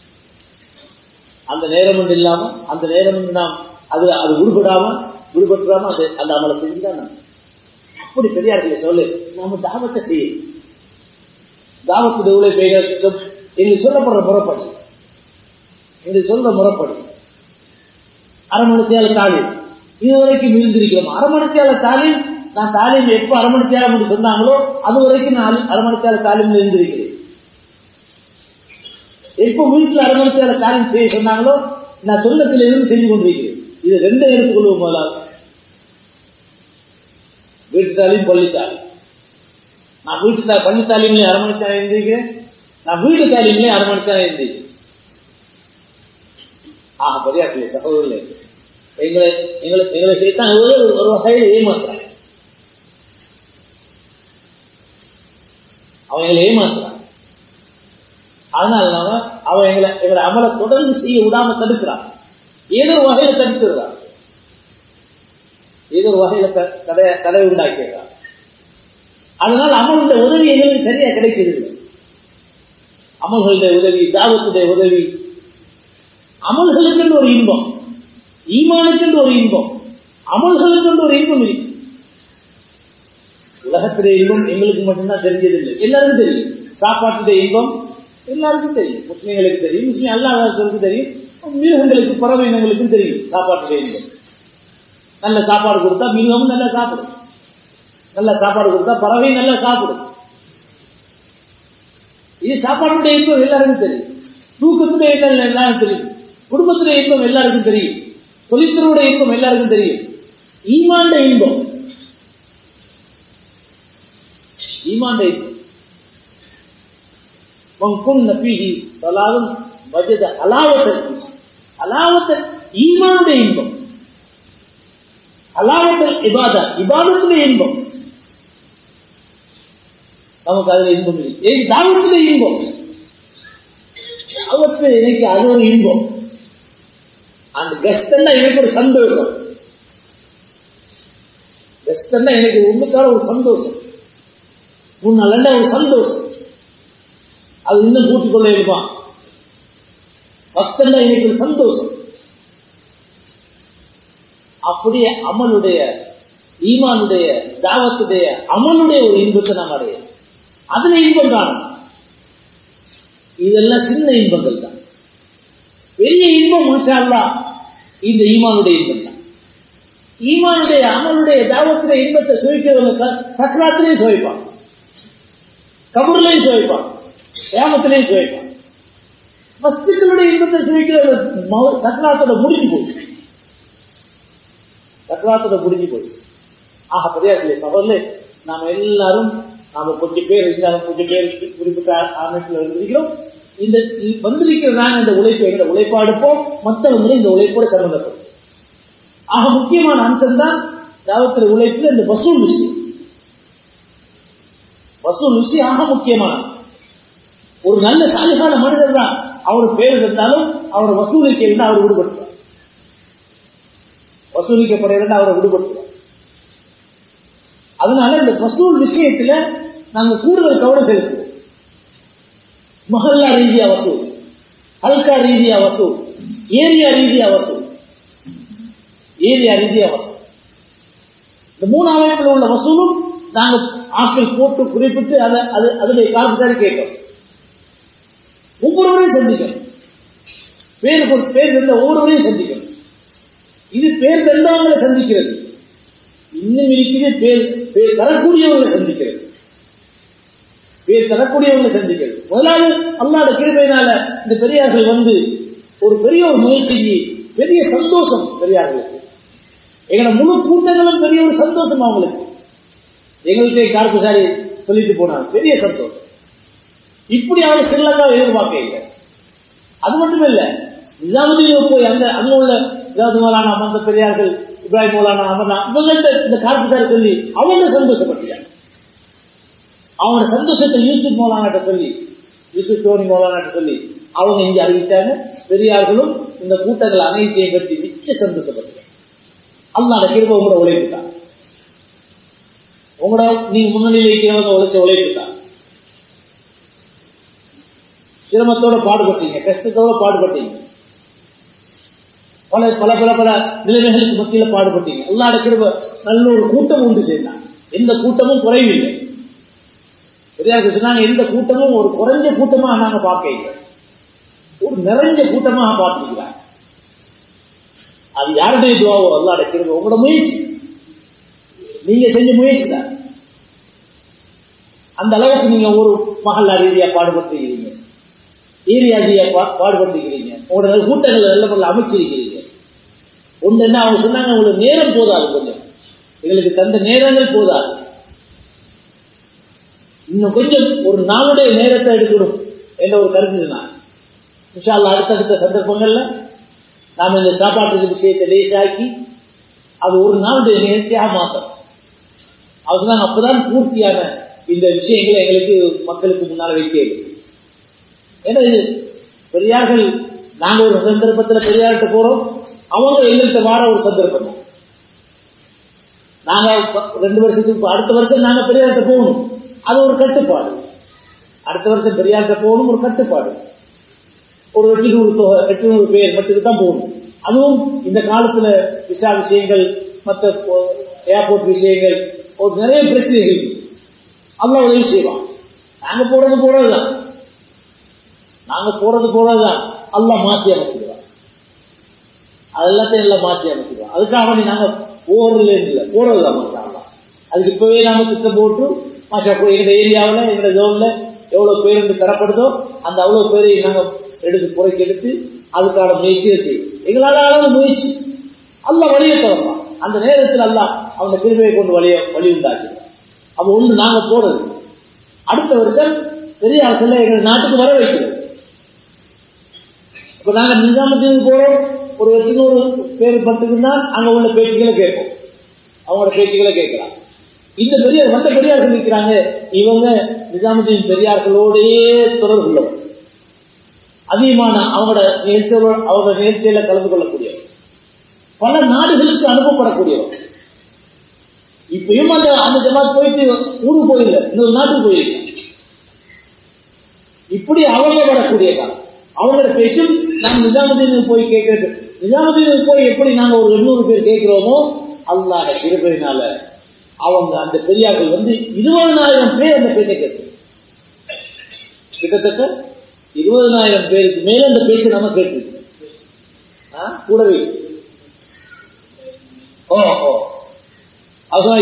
அந்த நேரம் ஒன்று இல்லாம அந்த நேரம் நாம் அது அது விடுபடாம விடுபட்டுறாம அது அந்த அமலை செஞ்சுதான் நான் அப்படி பெரியார்கள் சொல்லு நாம தாவத்தை செய்யும் தாவத்துடைய உள்ள பெயர் எங்களுக்கு சொல்லப்படுற முறைப்படி எங்களுக்கு சொல்ற முறைப்படி அரை மணித்தியால தாலீம் இதுவரைக்கும் மிகுந்திருக்கிறோம் அரை மணித்தியால தாலீம் நான் தாலீம் எப்ப அரை மணித்தியால முடி சொன்னாங்களோ அது வரைக்கும் நான் அரை மணித்தியால தாலீம்ல இருந்திருக்கிறேன் எப்ப வீட்டில் அரை மணித்தியால தாலீம் செய்ய சொன்னாங்களோ நான் சொந்தத்தில் இருந்து செஞ்சு கொண்டிருக்கிறேன் இது ரெண்டு எடுத்துக்கொள்வோம் முதலாவது வீட்டு தாலீம் பள்ளி தாலீம் நான் வீட்டு பள்ளி தாலீம்லயும் அரை மணித்தியாலம் இருந்திருக்கிறேன் நான் வீட்டு தாலீம்லயும் அரை மணித்தியாலம் இருந்திருக்கிறேன் ஆக பெரியார்களே சகோதரர்களே எங்களை எங்களை எங்களை செய்தான் ஒரு ஒரு வகையில் ஏமாத்துறாங்க அவன் எங்களை ஏமாத்துறான் அதனால நாம அவன் எங்களை எங்களை அமலை தொடர்ந்து செய்ய விடாம தடுக்கிறான் ஏதோ ஒரு வகையில தடுத்துடுறான் ஏதோ ஒரு வகையில தடை தடை உண்டாக்கிடுறான் அதனால அமலுடைய உதவி எங்களுக்கு சரியா கிடைக்கிறது அமல்களுடைய உதவி தாவத்துடைய உதவி அமல்களுக்கு ஒரு இன்பம் ஈமானுக்கு ஒரு இன்பம் அமல்களுக்கு ஒரு இன்பம் இருக்கு உலகத்துடைய இன்பம் எங்களுக்கு மட்டும்தான் தெரிஞ்சதில்லை எல்லாருக்கும் தெரியும் சாப்பாட்டுடைய இன்பம் எல்லாருக்கும் தெரியும் முஸ்லீம்களுக்கு தெரியும் முஸ்லீம் அல்லாதவர்களுக்கு தெரியும் மிருகங்களுக்கு பறவை இனங்களுக்கும் தெரியும் சாப்பாட்டுடைய இன்பம் நல்ல சாப்பாடு கொடுத்தா மிருகமும் நல்லா சாப்பிடும் நல்ல சாப்பாடு கொடுத்தா பறவை நல்லா சாப்பிடும் இது சாப்பாட்டுடைய இன்பம் எல்லாருக்கும் தெரியும் தூக்கத்துடைய இன்பம் எல்லாருக்கும் தெரியும் குடும்பத்துடைய இன்பம் எல்லாருக்கும் தெரியும் தொழிற்துறையுடைய இன்பம் எல்லாருக்கும் தெரியும் ஈமாண்ட இன்பம் ஈமாண்ட இன்பம் மங்குன் நபீஹி சலாவும் வஜத அலாவத்தல் அலாவத்தல் ஈமானுடைய இன்பம் அலாவத்தல் இபாதா இபாதத்துடைய இன்பம் நமக்கு அதுல இன்பம் இல்லை ஏன் தாவத்துடைய இன்பம் தாவத்தில் எனக்கு அது ஒரு இன்பம் அந்த கெஸ்ட் எனக்கு ஒரு சந்தோஷம் கெஸ்ட் எனக்கு உண்மைக்கான ஒரு சந்தோஷம் முன்னால ஒரு சந்தோஷம் அது இன்னும் கூட்டிக் கொள்ள இருப்பான் பக்தன்ல எனக்கு ஒரு சந்தோஷம் அப்படியே அமலுடைய ஈமானுடைய தாவத்துடைய அமலுடைய ஒரு இன்பத்தை நாம் அடையும் அதுல இன்பம் காணும் இதெல்லாம் சின்ன இன்பங்கள் தான் பெரிய இன்பம் மாஷா இந்த ஈமானுடைய இன்பம் தான் ஈமானுடைய அமலுடைய தாவத்துடைய இன்பத்தை சுவைக்கிறவங்க சக்கராத்திலையும் சுவைப்பான் கபூர்லையும் சுவைப்பான் ஏமத்திலையும் சுவைப்பான் மஸ்திகளுடைய இன்பத்தை சுவைக்கிற சக்கராத்தோட முடிஞ்சு போகுது சக்கராத்தோட முடிஞ்சு போகுது ஆக பெரியார்களே சகோதரே நாம் எல்லாரும் நாம கொஞ்சம் பேர் இருந்தாலும் கொஞ்சம் பேர் குறிப்பிட்ட அமைப்பில் இருந்திருக்கிறோம் இந்த வந்திருக்கிறதான இந்த உழைப்பை எங்களை உழைப்பா எடுப்போம் மற்றவங்க இந்த உழைப்போடு சம்பந்தப்படும் ஆக முக்கியமான அம்சம் தான் தாவத்தில் உழைப்பில் இந்த வசூல் விஷயம் வசூல் விஷயம் ஆக முக்கியமான ஒரு நல்ல சாலிகான மனிதர் தான் அவர் பேர் இருந்தாலும் அவர் வசூலிக்க இருந்தால் அவர் விடுபடுவார் வசூலிக்கப்பட இருந்தால் அவரை விடுபடுவார் அதனால இந்த வசூல் விஷயத்துல நாங்க கூடுதல் கவனம் செலுத்துவோம் மஹல்லா ரீதியா வசூல் ஹல்கா ரீதியா வசூல் ஏரியா ரீதியா வசூல் ஏரியா ரீதியா வசூல் இந்த மூணு அமைப்பில் உள்ள வசூலும் நாங்க ஆட்கள் போட்டு குறிப்பிட்டு அதை அது அதனுடைய காரணத்தாரி கேட்கிறோம் ஒவ்வொருவரையும் சந்திக்கணும் பேர் ஒரு பேர் தெரிந்த ஒவ்வொருவரையும் சந்திக்கணும் இது பேர் தெரிந்தவங்களை சந்திக்கிறது இன்னும் இருக்குது பேர் பேர் தரக்கூடியவங்களை சந்திக்கிறது பேர் தரக்கூடியவங்களை சந்திக்கிறது முதலாவது அல்லாத கிருபையினால இந்த பெரியார்கள் வந்து ஒரு பெரிய ஒரு முயற்சிக்கு பெரிய சந்தோஷம் பெரியார்களுக்கு எங்களை முழு கூட்டங்களும் பெரிய ஒரு சந்தோஷம் அவங்களுக்கு எங்களுக்கே கார்பசாரி சொல்லிட்டு போனாங்க பெரிய சந்தோஷம் இப்படி அவங்க ஸ்ரீலங்கா எதிர்பார்க்க இல்லை அது மட்டும் இல்ல நிஜாமுதீன் போய் அங்க அங்க உள்ள ஜாது மௌலானா அமர்ந்த பெரியார்கள் இப்ராஹிம் மௌலானா அமர்னா இவங்கள்ட்ட இந்த கார்பசாரி சொல்லி அவங்க சந்தோஷப்பட்டாங்க அவங்களோட சந்தோஷத்தை யூசுப் மௌலானாட்ட சொல்லி யூசுப் சோனி மௌலானாட்ட சொல்லி அவங்க இங்க அறிவித்தாங்க பெரியார்களும் இந்த கூட்டங்கள் அனைத்தையும் பற்றி மிச்ச சந்தோஷப்பட்டாங்க அல்லாட கிருப உங்களோட உழைப்பு தான் உங்களோட நீங்க முன்னணியில் இருக்கிறவங்க உழைச்ச உழைப்பு தான் சிரமத்தோட பாடுபட்டீங்க கஷ்டத்தோட பாடுபட்டீங்க பல பல பல பல நிலைமைகளுக்கு மத்தியில் பாடுபட்டீங்க அல்லாட கிருப நல்ல ஒரு கூட்டம் உண்டு செய்தாங்க எந்த கூட்டமும் குறைவில்லை பெரியாருக்கு சொன்னாங்க எந்த கூட்டமும் ஒரு குறைஞ்ச கூட்டமா நாங்க பார்க்க இல்லை ஒரு நிறைஞ்ச கூட்டமாக பார்த்துக்கிறாங்க அது யாருடைய துவாவோ அல்லாட கிருப உங்களோட முயற்சி நீங்க செஞ்ச முயற்சி தான் அந்த அளவுக்கு நீங்க ஒரு மகள் ரீதியா பாடுபட்டுக்கிறீங்க ஏரியா ரீதியா பாடுபட்டுக்கிறீங்க உங்களோட கூட்டங்கள் நல்ல முறையில் அமைச்சிருக்கிறீங்க ஒன்று என்ன அவங்க சொன்னாங்க உங்களுக்கு நேரம் போதாது கொஞ்சம் எங்களுக்கு தந்த நேரங்கள் போதாது இன்னும் கொஞ்சம் ஒரு நாளுடைய நேரத்தை எடுக்கணும் என்ற ஒரு கருத்து நான் விஷால் அடுத்தடுத்த சந்தர்ப்பங்கள்ல நாம் இந்த சாப்பாட்டு விஷயத்தை லேசாக்கி அது ஒரு நாளுடைய நிகழ்ச்சியாக மாற்றோம் அதுதான் அப்பதான் பூர்த்தியான இந்த விஷயங்களை எங்களுக்கு மக்களுக்கு முன்னால் வைக்கிறது ஏன்னா இது பெரியார்கள் நாங்க ஒரு சந்தர்ப்பத்தில் பெரியார்கிட்ட போறோம் அவங்க எங்கள்கிட்ட வார ஒரு சந்தர்ப்பம் நாங்க ரெண்டு வருஷத்துக்கு அடுத்த வருஷம் நாங்க பெரியார்கிட்ட போகணும் அது ஒரு கட்டுப்பாடு அடுத்த வருஷம் பெரியார்கிட்ட போகணும் ஒரு கட்டுப்பாடு ஒரு எட்டுநூறு தொகை எட்டுநூறு பேர் மட்டுக்கு தான் போகணும் அதுவும் இந்த காலத்துல விசா விஷயங்கள் மற்ற ஏர்போர்ட் விஷயங்கள் ஒரு நிறைய பிரச்சனைகள் அல்ல உதவி செய்வான் நாங்க போறது போறதுதான் நாங்க போறது போறதுதான் அல்ல மாற்றி அமைச்சிடுவான் அது எல்லாத்தையும் எல்லாம் மாற்றி அமைச்சிடுவான் அதுக்காக வேண்டி நாங்க போறது இல்லை போறதுதான் மாற்றா அதுக்கு இப்பவே நாம திட்டம் போட்டு மாஷா எங்க ஏரியாவில் எங்க ஜோன்ல எவ்வளவு பேர் வந்து தரப்படுதோ அந்த அவ்வளவு பேரை நாங்க எடுத்து குறைக்கு எடுத்து அதுக்கான முயற்சியை செய்யும் எங்களால் அளவு முயற்சி அல்ல வழியை தரலாம் அந்த நேரத்தில் அல்ல அவங்க கிருமையை கொண்டு வழிய வழி உண்டாச்சு அப்போ ஒன்று நாங்க போறது அடுத்த வருஷம் பெரிய அரசுல எங்கள் நாட்டுக்கு வர வைக்கிறது இப்ப நாங்க நிஜாமத்துக்கு போறோம் ஒரு எட்டுநூறு பேர் பட்டுக்குன்னா அங்க உள்ள பேச்சுகளை கேட்போம் அவங்களோட பேச்சுகளை கேட்கலாம் இந்த பெரிய வந்த பெரியார்கள் நிற்கிறாங்க இவங்க நிஜாமுதீன் பெரியார்களோடையே தொடர்பு உள்ளவர் அதிகமான அவங்களோட நிகழ்ச்சியோட அவங்க நிகழ்ச்சியில கலந்து கொள்ளக்கூடியவர் பல நாடுகளுக்கு அனுப்பப்படக்கூடியவர் இப்பயும் அந்த அந்த ஜமாத் போயிட்டு ஊருக்கு போயில்லை இன்னொரு நாட்டுக்கு போயிருக்க இப்படி அவங்க வரக்கூடிய காலம் அவங்களோட பேச்சும் நாம் நிஜாமுதீனுக்கு போய் கேட்கறது நிஜாமுதீனுக்கு போய் எப்படி நாங்க ஒரு எண்ணூறு பேர் கேட்கிறோமோ அல்லாத இருப்பதினால அவங்க அந்த பெரியார்கள் வந்து இருபதனாயிரம் பேர் அந்த பேச்சை கேட்கும் கிட்டத்தட்ட இருபதனாயிரம் பேருக்கு மேல அந்த பேச்சு நம்ம கேட்டு கூடவே ஓ ஓ அதுதான்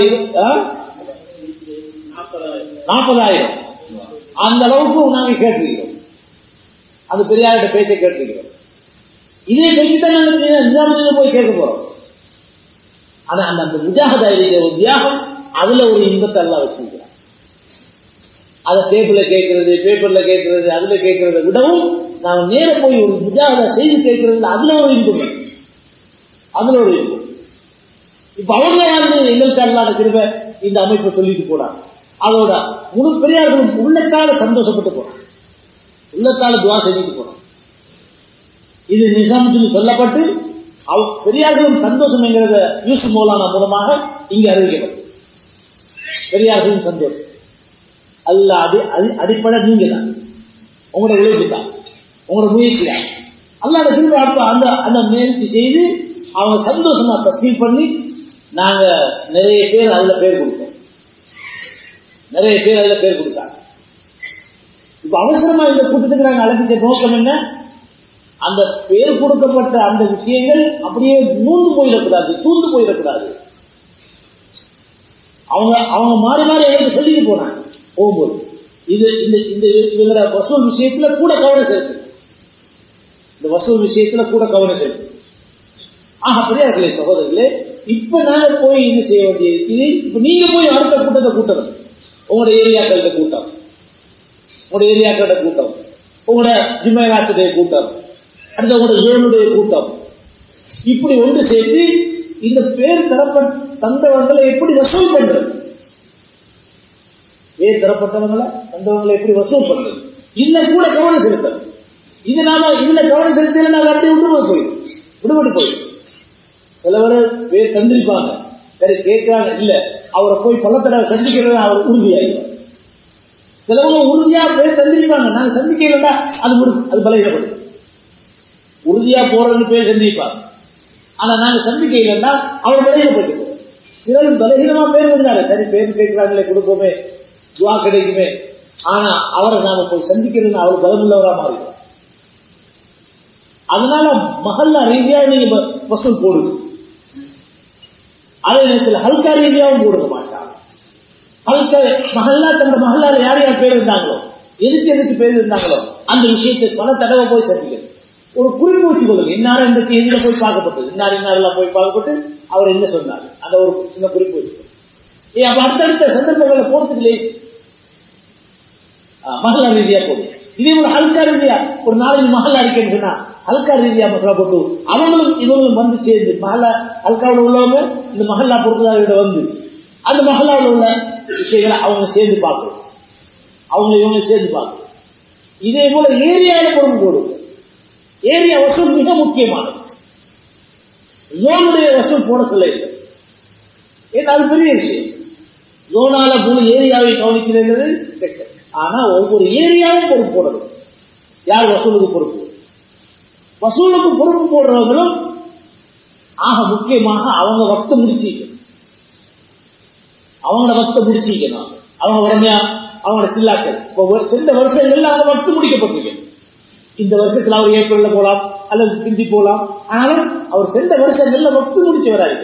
நாற்பதாயிரம் அந்த அளவுக்கு நாங்க கேட்டிருக்கிறோம் அந்த பெரியார்கிட்ட பேச்சை கேட்டிருக்கிறோம் இதே பேச்சுதான் நாங்க நிஜாமத்தில் போய் கேட்க போறோம் ஆனா அந்த அந்த முஜாகதா இருக்கிற ஒரு தியாகம் அதுல ஒரு இன்பத்தை எல்லாம் வச்சிருக்கிறான் அதை டேபிள்ல கேட்கறது பேப்பர்ல கேட்கறது அதுல கேட்கறத விடவும் நாம நேர போய் ஒரு முஜாத செய்து கேட்கறது அதுல ஒரு இன்பம் இருக்கு. அதுல ஒரு இன்பம் இப்ப அவங்க வந்து எங்களுக்கு அல்லாத திரும்ப இந்த அமைப்பை சொல்லிட்டு போறாங்க அதோட முழு பெரியார்களும் உள்ளத்தால சந்தோஷப்பட்டு போறாங்க உள்ளத்தால துவா செஞ்சுட்டு போறாங்க இது நிசாமத்தில் சொல்லப்பட்டு அவ- பெரியார்களும் சந்தோஷம் என்கிறத யூசுப் மௌலானா மூலமாக இங்கு அறிவிக்கப்படும் பெரியார்களும் சந்தோஷம் அல்ல அடி அடி- அடிப்படை நீங்க தான் உங்களோட உழைப்பு தான் உங்களோட முயற்சி தான் அல்லாத திரும்ப அப்ப அந்த அந்த முயற்சி செய்து அவங்க சந்தோஷமா ஃபீல் பண்ணி நாங்க நிறைய பேர் அதுல பேர் கொடுத்தோம் நிறைய பேர் அதுல பேர் கொடுத்தாங்க இப்ப அவசரமா இந்த கூட்டத்துக்கு நாங்க அழைப்பிச்ச நோக்கம் என்ன அந்த பேர் கொடுக்கப்பட்ட அந்த விஷயங்கள் அப்படியே நூந்து போயிடக்கூடாது தூந்து போயிடக்கூடாது அவங்க அவங்க மாறி மாறி எனக்கு சொல்லிட்டு போனாங்க போகும்போது இது இந்த இந்த இவங்கள வசூல் விஷயத்துல கூட கவனம் செலுத்து இந்த வசூல் விஷயத்துல கூட கவனம் செலுத்து ஆக பெரியார்களே சகோதரர்களே இப்ப நாங்க போய் என்ன செய்ய வேண்டியது இது இப்ப நீங்க போய் அடுத்த கூட்டத்தை கூட்டணும் உங்களோட ஏரியாக்கள்கிட்ட கூட்டம் உங்களோட ஏரியாக்களோட கூட்டம் உங்களோட ஜிம்மேராத்துடைய கூட்டம் அடுத்த உங்களோட ஏழுடைய கூட்டம் இப்படி ஒன்று சேர்த்து இந்த பேர் தரப்பட்ட தந்தவங்களை எப்படி வசூல் பண்றது பேர் தரப்பட்டவங்களை தந்தவங்களை எப்படி வசூல் பண்றது இதுல கூட கவனம் செலுத்தணும் இது நாம இதுல கவனம் செலுத்தல அது அப்படியே விடுபட்டு போயிடும் விடுபட்டு போயிடும் சிலவர் பேர் தந்திருப்பாங்க சரி கேட்கிறாங்க இல்ல அவரை போய் பல தடவை சந்திக்கிறது அவர் உறுதியாயிடும் சிலவங்க உறுதியா பேர் தந்திருப்பாங்க நாங்க சந்திக்கலடா அது முடி- அது பலகீனப்படும் உறுதியா போறதுன்னு பேர் சந்திப்பாங்க ஆனா நாங்க சந்திக்க இல்லைன்னா அவர் பலகீனப்பட்டு சிலர் பலகீனமா பேர் வந்தாரு சரி பேர் கேட்கிறாங்களே கொடுப்போமே துவா கிடைக்குமே ஆனா அவரை நாம போய் சந்திக்கிறதுன்னு அவர் பலமுள்ளவரா மாறிடும் அதனால மகல்லா ரீதியா நீங்க வ- வசூல் போடுங்க அதே நேரத்தில் ஹல்கா ரீதியாவும் போடுங்க மாட்டாங்க ஹல்கா மகல்லா தந்த மகல்லால யார் யார் பேர் இருந்தாங்களோ எதுக்கு எதுக்கு பேர் இருந்தாங்களோ அந்த விஷயத்தை பல தடவை போய் சந்திக்கணும் ஒரு குறிப்பு வச்சு கொள்ளுங்க இன்னார இந்த தேதியில போய் பார்க்கப்பட்டது இன்னார் இன்னாரெல்லாம் போய் பார்க்கப்பட்டு அவர் என்ன சொன்னார் அந்த ஒரு சின்ன குறிப்பு வச்சு ஏ அப்ப அடுத்தடுத்த சந்தர்ப்பங்களை போறதுக்கு லேட் மகளா ரீதியா போகுது இதே போல ஹல்கா ரீதியா ஒரு நாளைக்கு மகளா இருக்கேன்னு சொன்னா ஹல்கா ரீதியா மகளா போட்டு அவங்களும் இவங்களும் வந்து சேர்ந்து மகளா ஹல்காவில் உள்ளவங்க இந்த மகளா பொறுத்ததாரியோட வந்து அந்த மகளாவில் உள்ள விஷயங்களை அவங்க சேர்ந்து பார்க்கணும் அவங்க இவங்க சேர்ந்து பார்க்கணும் இதே போல ஏரியாவில பொறுப்பு போடுங்க ஏரியா வசூல் மிக முக்கியமானது ஜோனுடைய வசூல் போட சொல்ல இல்லை ஏன்னா அது பெரிய விஷயம் ஜோனால முழு ஏரியாவை கவனிக்கிறது கெட்டது ஆனா ஒவ்வொரு ஏரியாவும் பொறுப்பு போடணும் யார் வசூலுக்கு பொறுப்பு வசூலுக்கு பொறுப்பு போடுறவங்களும் ஆக முக்கியமாக அவங்க வக்த முடிச்சிக்கணும் அவங்கள வக்த முடிச்சிக்கணும் அவங்க உடனே அவங்களோட சில்லாக்கள் இப்போ ஒரு- சென்ற வருஷங்கள்ல அவங்க வக்து முடிக்கப்பட்டிருக்கணும் இந்த வருஷத்துல அவர் ஏப்ரல்ல போலாம் அல்லது பிந்தி போலாம் ஆனாலும் அவர் சென்ற வருஷங்கள்ல வக்து முடிச்சு வராது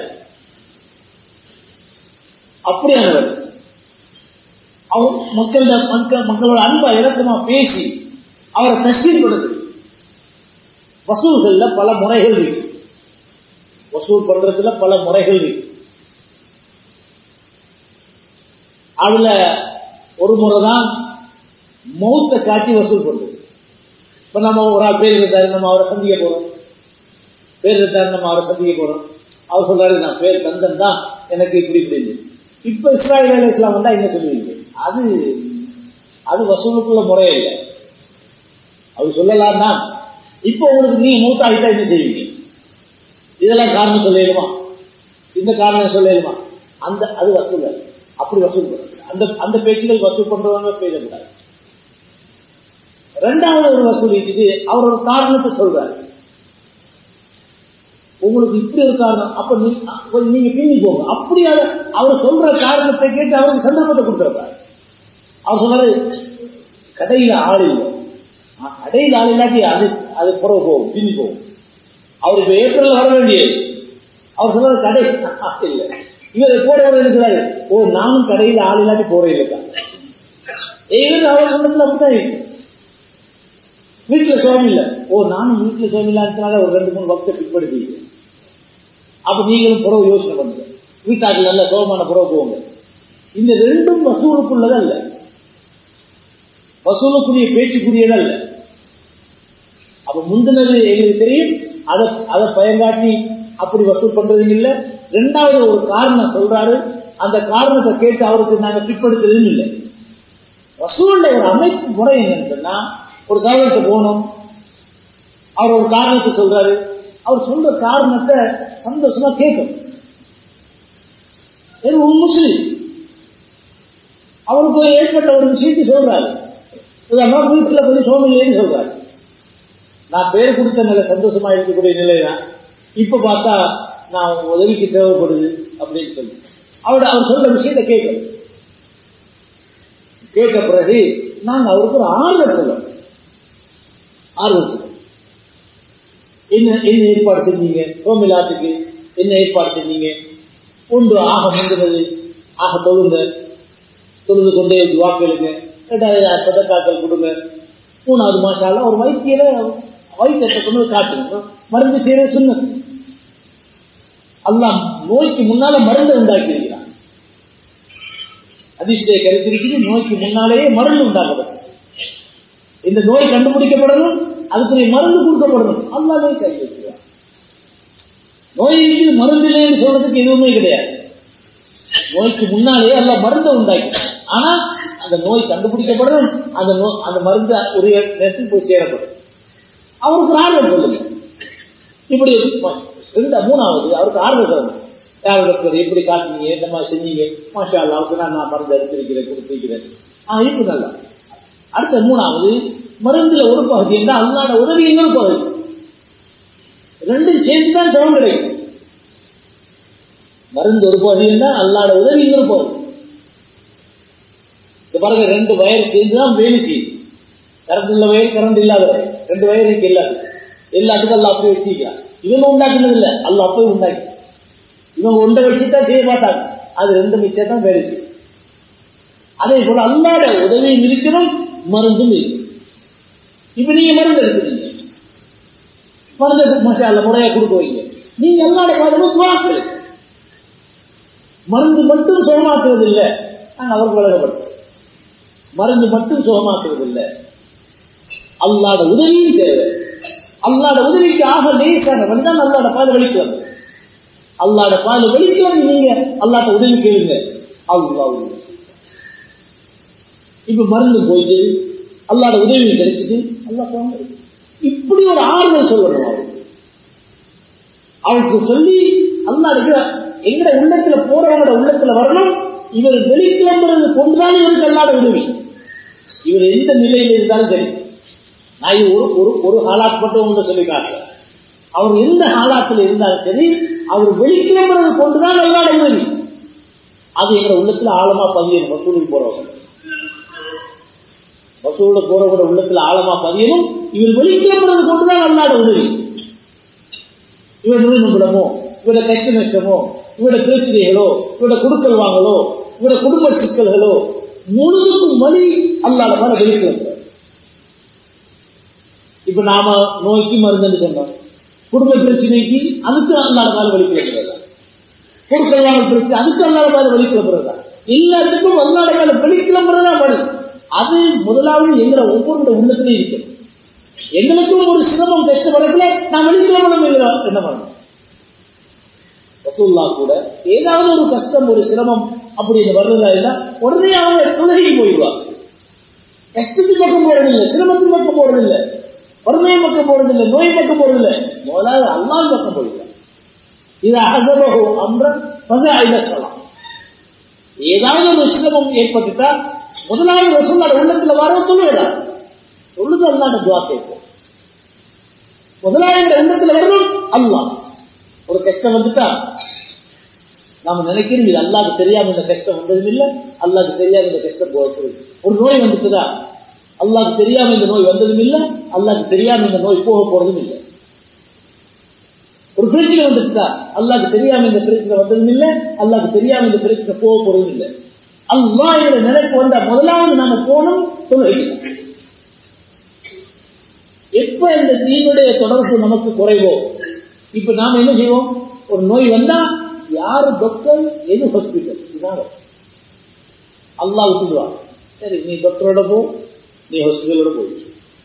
அப்படியானவர் அவர் மக்களோட மக்கள் மக்களோட அன்பா இறக்கமா பேசி அவரை தஸ்கீல் பண்ணுது வசூல்கள்ல பல முறைகள் இருக்கு வசூல் பண்றதுல பல முறைகள் இருக்கு அதுல ஒரு முறை தான் மௌத்த காட்டி வசூல் பண்றது இப்ப நம்ம ஒரு ஆள் பேர் இருந்தாரு நம்ம அவரை சந்திக்க போறோம் பேர் இருந்தாரு நம்ம அவரை சந்திக்க போறோம் அவர் சொல்றாரு நான் பேர் தந்தன் தான் எனக்கு இப்படி இப்படி இப்ப இஸ்ராயல் அலைஹிஸ்ஸலாம் வந்தா என்ன சொல்லுவீங்க அது அது வசூலுக்குள்ள முறையே இல்லை அவர் சொல்லலாம் தான் இப்போ உங்களுக்கு நீங்க மூத்தாயிட்டா என்ன செய்வீங்க இதெல்லாம் காரணம் சொல்லலுமா இந்த காரணம் சொல்லலுமா அந்த அது வசூல் அல்ல. அப்படி வசூல் பண்ண அந்த அந்த பேச்சுகள் வசூல் பண்றவங்க பேசக்கூடாது ரெண்டாவது ஒரு வசூல் இருக்குது அவர் ஒரு காரணத்தை சொல்றாரு உங்களுக்கு இப்படி ஒரு காரணம் அப்ப நீ அப்ப நீங்க பின்னி போங்க அப்படி அதை அவர் சொல்ற காரணத்தை கேட்டு அவருக்கு சந்தர்ப்பத்தை கொடுத்துருப்பாரு அவர் சொன்னாரு கடையில ஆள் இல்லை ஆ, கடையில ஆள் இல்லாட்டி அது அது புறவு போகும் பின்னி போகும் அவர் இப்ப ஏப்ரல் வர வேண்டியது அவர் சொன்னாரு கடை ஆ, இல்லை இவர் போட இருக்கிறாரு ஓ நானும் கடையில ஆள் இல்லாட்டி போறேன் இல்லைக்கா ஏன் அவர் சொன்னதுல அப்படிதான் இருக்கு வீட்டுல சுவாமி இல்ல ஓ நானும் வீட்டுல சுவாமி இல்லாததுனால ஒரு ரெண்டு மூணு பக்த பிற்படுத்தி அப்ப நீங்களும் புறவு யோசனை பண்ணுங்க வீட்டாக்கு நல்ல சோகமான புறவு போங்க இந்த ரெண்டும் வசூலுக்குள்ளது அல்ல வசூலுக்குரிய பேச்சுக்குரியதல்ல அப்ப முந்தினது எங்களுக்கு தெரியும் அதை அதை பயங்காட்டி அப்படி வசூல் பண்றதும் இல்லை ரெண்டாவது ஒரு காரணம் சொல்றாரு அந்த காரணத்தை கேட்டு அவருக்கு நாங்க பிற்படுத்துறதும் இல்லை வசூலுடைய ஒரு அமைப்பு முறை என்னன்னு சொன்னா ஒரு சகோதரத்தை போகணும் அவர் ஒரு காரணத்தை சொல்றாரு அவர் சொல்ற காரணத்தை சந்தோஷமா கேட்கும் இது ஒரு முஸ்லீம் அவருக்கு ஏற்பட்ட ஒரு விஷயத்தை சொல்றாரு உதாரணமா வீட்டுல கொஞ்சம் சோதனைன்னு சொல்றாரு நான் பேர் கொடுத்த நிலை சந்தோஷமா இருக்கக்கூடிய நிலை தான் இப்ப பார்த்தா நான் உதவிக்கு தேவைப்படுது அப்படின்னு சொல்லி அவர் அவர் சொல்ற விஷயத்தை கேட்கணும் கேட்ட பிறகு நாங்க அவருக்கு ஒரு ஆறுதல் சொல்லணும் ஆறுதல் சொல்லணும் என்ன என்ன ஏற்பாடு செஞ்சீங்க சோமிலாத்துக்கு என்ன ஏற்பாடு செஞ்சீங்க ஒன்று ஆக முந்தினது ஆக தொழுங்க தொழுது கொண்டே வாக்களுங்க ரெண்டாவது பதக்காக்கள் கொடுங்க மூணாவது மாசால ஒரு வைத்தியரை வைத்தியத்தை கொண்டு காட்டுங்க மருந்து செய்யற சொன்னது அல்லாம் நோய்க்கு முன்னால மருந்து உண்டாக்கி இருக்கிறான் அதிர்ஷ்டைய கருத்திருக்குது நோய்க்கு முன்னாலேயே மருந்து உண்டாக்கப்படும் இந்த நோய் கண்டுபிடிக்கப்படணும் அதுக்குரிய மருந்து கொடுக்கப்படணும் அல்லாமே கை வச்சுருவான் நோய்க்கு மருந்து இல்லைன்னு சொல்றதுக்கு எதுவுமே கிடையாது நோய்க்கு முன்னாலேயே அல்ல மருந்தை உண்டாக்கி ஆனா அந்த நோய் கண்டுபிடிக்கப்படணும் அந்த நோய் அந்த மருந்து உரிய நேரத்தில் போய் சேரப்படும் அவருக்கு ஆறுதல் சொல்லுங்க இப்படி ரெண்டு மூணாவது அவருக்கு ஆறுதல் சொல்லணும் யார் டாக்டர் எப்படி காட்டுனீங்க இந்த மாதிரி செஞ்சீங்க மாஷா அல்லாவுக்கு நான் நான் மருந்து எடுத்திருக்கிறேன் கொடுத்திருக்கிறேன் ஆ இப்போ நல்லா அடுத்த மூணாவது மருந்துல ஒரு பகுதி என்றால் அல்லாட உதவி இன்னொரு பகுதி ரெண்டும் சேர்ந்து தான் சிரமம் கிடைக்கும் மருந்து ஒரு பகுதி என்றால் அல்லாட உதவி இன்னொரு பகுதி இந்த பாருங்க ரெண்டு வயர் சேர்ந்து தான் வேலை செய்யுது கரண்ட் உள்ள வயர் கரண்ட் இல்லாத வயர் ரெண்டு வயர் இருக்கு எல்லாத்துக்கும் எல்லாத்துக்கும் அல்ல அப்படியே வச்சிருக்கிறான் இவங்க உண்டாக்குனது இல்லை அல்ல அப்பவே உண்டாக்கி இவங்க ஒன்றை வச்சுதான் செய்ய மாட்டாங்க அது ரெண்டு மிச்சம் தான் வேலை செய்யும் அதே போல அல்லாட உதவியும் இருக்கணும் மருந்தும் இருக்கணும் இப்ப நீங்க மருந்து எடுக்கிறீங்க மருந்து மசா அல்ல முறையா கொடுக்க வைங்க நீங்க அல்லாட பாதமும் சுவாக்கள் மருந்து மட்டும் சுகமாக்குறது இல்லை நாங்கள் அவருக்கு வழங்கப்படுத்தோம் மருந்து மட்டும் சுகமாக்குறது இல்லை அல்லாட உதவியும் தேவை அல்லாட உதவிக்கு ஆக லேசான வழிதான் அல்லாட பால் வலிக்கலாம் அல்லாட பால் வலிக்கலாம் நீங்க அல்லாட்ட உதவி கேளுங்க அல்லா இப்ப மருந்து போயிட்டு அல்லாட உதவி கிடைச்சிட்டு அல்லா இப்படி ஒரு ஆறுதல் சொல்லணும் அவருக்கு அவருக்கு சொல்லி அல்லாடுக்கு எங்கட உள்ளத்துல போறவங்களோட உள்ளத்துல வரணும் இவர் வெளிக்கிளம்புறது கொண்டுதான் இவருக்கு அல்லாட உதவி இவர் எந்த நிலையில இருந்தாலும் சரி நான் இது ஒரு ஒரு ஒரு ஹாலாத் மட்டும் ஒன்று சொல்லி காட்டுறேன் அவர் எந்த ஹாலாத்தில் இருந்தாலும் சரி அவர் வெளிக்கிளம்புறது கொண்டுதான் அல்லாட உதவி அது எங்க உள்ளத்துல ஆழமா பதியணும் வசூலுக்கு போறவங்க வசூல போறவங்க உள்ளத்துல ஆழமா பதியணும் இவர் வெளிக்கிளம்புறது கொண்டுதான் அல்லாட உதவி இவர் நிறுவனமோ இவட கஷ்ட நஷ்டமோ இவட பிரச்சனைகளோ இவட கொடுக்கல் வாங்கலோ இவட குடும்ப சிக்கல்களோ முழுதுக்கும் வழி அல்லாத மேல வெளிக்கிழமை இப்ப நாம நோய்க்கு மருந்துன்னு சொன்னோம் குடும்ப பிரச்சனைக்கு அதுக்கு அல்லாத மேல வெளிக்கிழமைதான் கொடுக்கல் வாங்கல் பிரச்சனை அதுக்கு அல்லாத மேல வெளிக்கிழமைதான் எல்லாத்துக்கும் அல்லாத மேல வெளிக்கிழம்புறதா வழி அது முதலாவது எங்களை ஒவ்வொரு உள்ளத்திலே இருக்கு எங்களுக்கும் ஒரு சிரமம் கஷ்டம் வரக்குள்ள நான் வெளிக்கிழமணும் என்ன பண்ணணும் ரசூல்லா கூட ஏதாவது ஒரு கஷ்டம் ஒரு சிரமம் அப்படின்னு வர்றதா இருந்தா உடனே அவங்க தொழுகைக்கு போயிடுவாங்க கஷ்டத்து பக்கம் போறதில்லை சிரமத்தின் பக்கம் போறதில்லை வறுமை பக்கம் போறதில்லை நோய் பக்கம் போறதில்லை முதலாவது அல்லாஹ் பக்கம் போயிடுவாங்க இது அகதமோ அன்ற பக ஐலக்கலாம் ஏதாவது ஒரு சிரமம் ஏற்பட்டுட்டா முதலாவது ரசூல்லாட உள்ளத்துல வர சொல்லுகிறார் சொல்லுது அல்லாட துவா கேட்போம் முதலாவது உள்ளத்துல வரணும் அல்லாஹ் ஒரு கஷ்டம் வந்துட்டா நாம நினைக்கிறோம் இது அல்லாக்கு தெரியாம இந்த கஷ்டம் வந்ததும் இல்லை அல்லாக்கு தெரியாம இந்த கஷ்டம் போகிறது ஒரு நோய் வந்துட்டுதா அல்லாக்கு தெரியாம இந்த நோய் வந்ததும் இல்லை அல்லாக்கு தெரியாம இந்த நோய் போக போறதும் இல்லை ஒரு பிரச்சனை வந்துட்டுதா அல்லாக்கு தெரியாம இந்த பிரச்சனை வந்ததும் இல்லை அல்லாக்கு தெரியாம இந்த பிரச்சனை போக போறதும் இல்லை அல்லா என்ற நினைப்பு வந்தா முதலாவது நாம போனோம் தொழுகை எப்ப இந்த தீனுடைய தொடர்பு நமக்கு குறைவோ இப்ப நாம என்ன செய்வோம் ஒரு நோய் வந்தா யாரு டாக்டர் எது ஹாஸ்பிட்டல் இதுதான் அல்லா விட்டுடுவா சரி நீ டாக்டரோட போ நீ ஹாஸ்பிட்டலோட போய்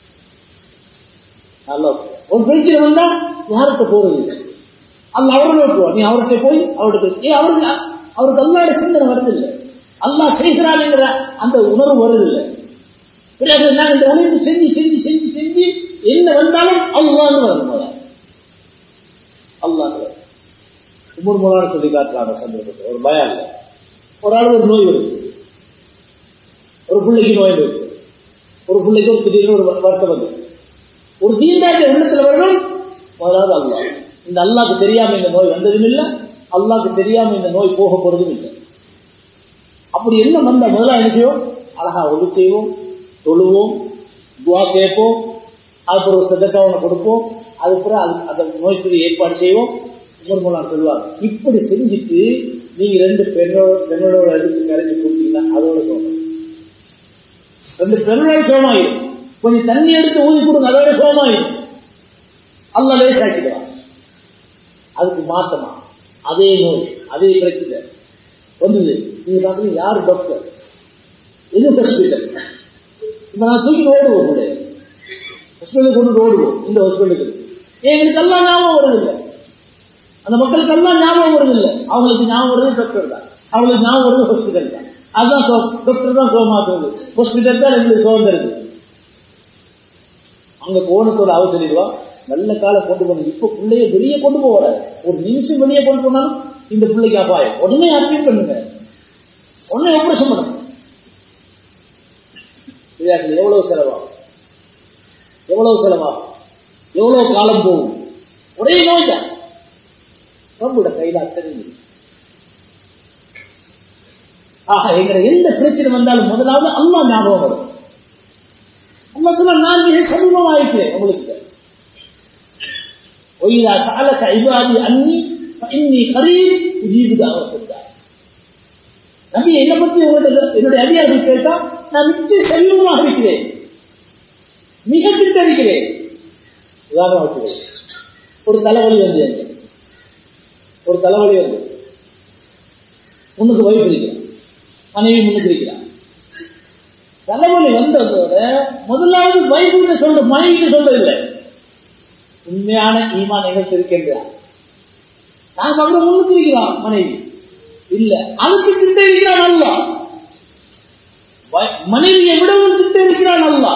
நல்லா ஒரு பிரச்சனை வந்தா யார்கிட்ட போறது இல்லை அல்ல அவரோட விட்டுருவா நீ அவர்கிட்ட போய் அவர்கிட்ட ஏ அவருக்கு அவருக்கு அல்லாட சிந்தனை வருதில்லை அல்லாஹ் செய்கிறாருங்கிற அந்த உணர்வு வருதில்லை பிறகு நான் இந்த உணர்வு செஞ்சு செஞ்சு செஞ்சு செஞ்சு என்ன வந்தாலும் அல்லான்னு வரும் அல்லாஹ் உமர் மூலான சொல்லி காட்டுறாங்க சந்தர்ப்பத்தில் ஒரு பயம் இல்லை ஒரு ஆள் ஒரு நோய் வருது ஒரு பிள்ளைக்கு நோய் வருது ஒரு பிள்ளைக்கு ஒரு திடீர்னு ஒரு வருத்தம் வருது ஒரு தீண்டாட்ட உள்ளத்துல வரணும் வராது அல்லா இந்த அல்லாக்கு தெரியாம இந்த நோய் வந்ததும் இல்லை அல்லாக்கு தெரியாம இந்த நோய் போக போறதும் இல்லை அப்படி என்ன வந்த முதல்ல என்ன செய்வோம் அழகா ஒது செய்வோம் தொழுவோம் துவா கேட்போம் அதுக்கு ஒரு சதக்காவனை கொடுப்போம் அதுக்கப்புறம் அது அந்த நோய்க்கு ஏற்பாடு செய்வோம் உமர் மூலம் சொல்லுவாங்க இப்படி செஞ்சுட்டு நீங்க ரெண்டு பெண்ணோட பெண்ணோட எடுத்து கரைச்சி கொடுத்தீங்கன்னா அதோட சோகம் ரெண்டு பெண்ணோட சோமாயிரும் கொஞ்சம் தண்ணி எடுத்து ஊதி கொடுங்க அதோட சோமாயிரும் அல்ல லேசாக்கிடுவான் அதுக்கு மாற்றமா அதே நோய் அதே பிரச்சனை வந்தது நீங்க பாத்தீங்க யார் டாக்டர் எது ஹாஸ்பிட்டல் இப்ப நான் தூக்கி ஓடுவோம் உங்களுடைய ஹாஸ்பிட்டலுக்கு கொண்டு ஓடுவோம் இந்த ஹாஸ்பிட்டலுக்கு எங்களுக்கு எல்லாம் ஞாபகம் வருதில்லை அந்த மக்களுக்கு எல்லாம் ஞாபகம் வருதில்லை அவங்களுக்கு ஞாபகம் வருது டாக்டர் தான் அவங்களுக்கு ஞாபகம் வருது ஹாஸ்பிட்டல் தான் அதுதான் டாக்டர் தான் சோமாக்குறது ஹாஸ்பிட்டல் தான் எங்களுக்கு சோகம் இருக்கு அங்க போனதோட அவ சொல்லிடுவா நல்ல காலம் கொண்டு போகணும் இப்ப பிள்ளைய வெளியே கொண்டு போகிறாரு ஒரு நிமிஷம் வெளியே கொண்டு போனாலும் இந்த பிள்ளைக்கு அபாயம் உடனே அட்மிட் பண்ணுங்க உடனே ஆபரேஷன் பண்ணுங்க எவ்வளவு செலவாகும் எவ்வளவு செலவாகும் எவ்வளவு காலம் போகும் ஒரே நோய் தான் நம்மளோட கையில அத்தனை ஆக எங்களை எந்த பிரச்சனை வந்தாலும் முதலாவது அம்மா ஞாபகம் வரும் அம்மா நான் மிக சமூகமாயிருக்கிறேன் உங்களுக்கு ஒய்தா காலக்க இவாதி அன்னி இன்னி கரீப் உஜீபு அவசரம் நபி என்னை பற்றி உங்கள்கிட்ட என்னுடைய அதிகாரிகள் கேட்டா நான் நிச்சய செல்வமாக இருக்கிறேன் மிக திட்ட இருக்கிறேன் உதாரணம் வச்சுக்கிறேன் ஒரு தலைவலி வந்து எனக்கு ஒரு தலைவலி வந்து முன்னுக்கு வயிறு இருக்கிறான் மனைவி முன்னுக்கு இருக்கிறான் தலைவலி வந்ததோட முதலாவது வைகுன்னு சொல்ற மனைவிக்கு சொல்றதில்லை உண்மையான ஈமான் எங்களுக்கு இருக்கின்றார் நான் அவங்க முன்னுக்கு இருக்கிறான் மனைவி இல்ல அதுக்கு திட்ட இருக்கிறான் அல்லா மனைவியை விடவும் திட்ட இருக்கிறான் அல்லா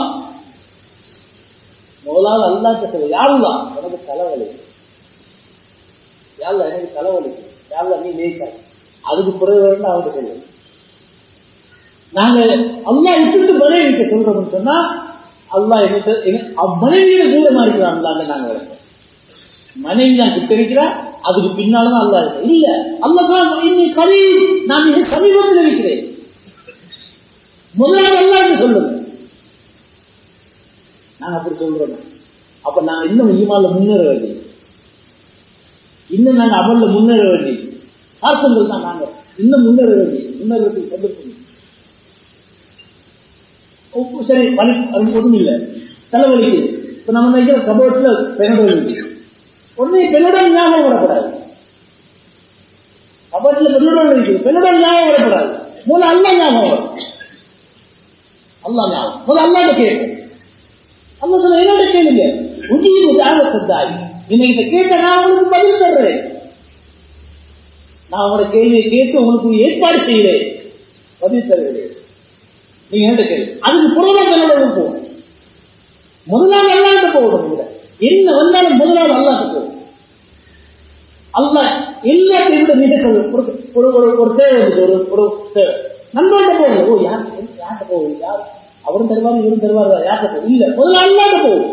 முதலாவது அல்லாட்ட சொல்ல யாருலா எனக்கு தலைவலி யாருல எனக்கு தலைவலி யாருல நீ லேசாய் அதுக்கு பிறகு வேணும் அவங்க சொல்லு நாங்க அல்லா விட்டுட்டு மனைவிக்க சொல்றோம்னு சொன்னா அல்லா என்ன மனைவியில தூரமா இருக்கிறான் நாங்க வளர்க்கோம் மனைவி தான் திட்டரிக்கிறார் அதுக்கு பின்னால்தான் அல்லா இருக்கு இல்ல அல்லதான் இன்னி கவி நான் மிக சமீபத்தில் இருக்கிறேன் முதலாவது அல்லா என்று சொல்லுங்க நாங்க அப்படி சொல்றோம் அப்ப நாங்க இன்னும் ஈமால முன்னேற வேண்டிய இன்னும் நாங்க அமல்ல முன்னேற வேண்டிய சார்த்தங்கள் தான் நாங்க இன்னும் முன்னேற வேண்டிய முன்னேறதுக்கு சந்தர்ப்பம் சரி வலி ஒன்றும் இல்லை தலைவலிக்கு இப்ப நம்ம நினைக்கிற கபோர்ட்ல பெண்ணோட உடனே பெண்ணுடன் ஞாபகம் வரக்கூடாது கபோர்ட்ல பெண்ணுடன் இருக்குது பெண்ணுடன் ஞாபகம் வரக்கூடாது மூல அல்ல ஞாபகம் வரும் அல்லா ஞாபகம் முதல் அல்லாட்ட கேட்கும் அல்ல சொல்ல என்னோட கேளுங்க உஜீபு தாய் இன்னைக்கு கேட்ட நான் உங்களுக்கு பதில் தர்றேன் நான் உங்களோட கேள்வியை கேட்டு உங்களுக்கு ஏற்பாடு செய்கிறேன் பதில் தருகிறேன் நீங்க என்ன கேள்வி அதுக்கு புறதான் என்னோட போகும் முதலாவது அல்லாட்ட போகணும் கூட என்ன வந்தாலும் முதலாவது அல்லாட்ட போகும் அல்ல எல்லாத்தையும் விட மிக ஒரு ஒரு ஒரு தேவை இருக்கு ஒரு ஒரு தேவை நண்பர்கிட்ட போகல ஓ யார் யார்கிட்ட போகுது யார் அவரும் தருவார் இவரும் தருவார் யார்கிட்ட போகும் இல்ல முதல்ல அல்லாட்ட போகும்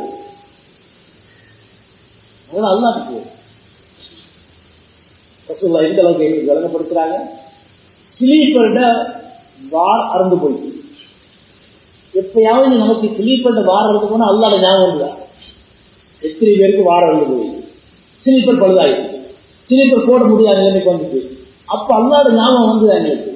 முதல்ல அல்லாட்ட போகும் ரசூல்லா எந்த அளவுக்கு எங்களுக்கு விளங்கப்படுத்துறாங்க ஸ்லீப்பர்ட வார் அறந்து போயிடுச்சு எப்பயாவது நமக்கு ஸ்லீப்பர்ட வார் அறந்து போனா அல்லாட ஞாபகம் இல்லை எத்தனை பேருக்கு வார வந்து போய் ஸ்லீப்பர் பழுதாயிடுச்சு ஸ்லீப்பர் போட முடியாத நிலைமைக்கு வந்துச்சு அப்ப அல்லாட ஞாபகம் வந்து எங்களுக்கு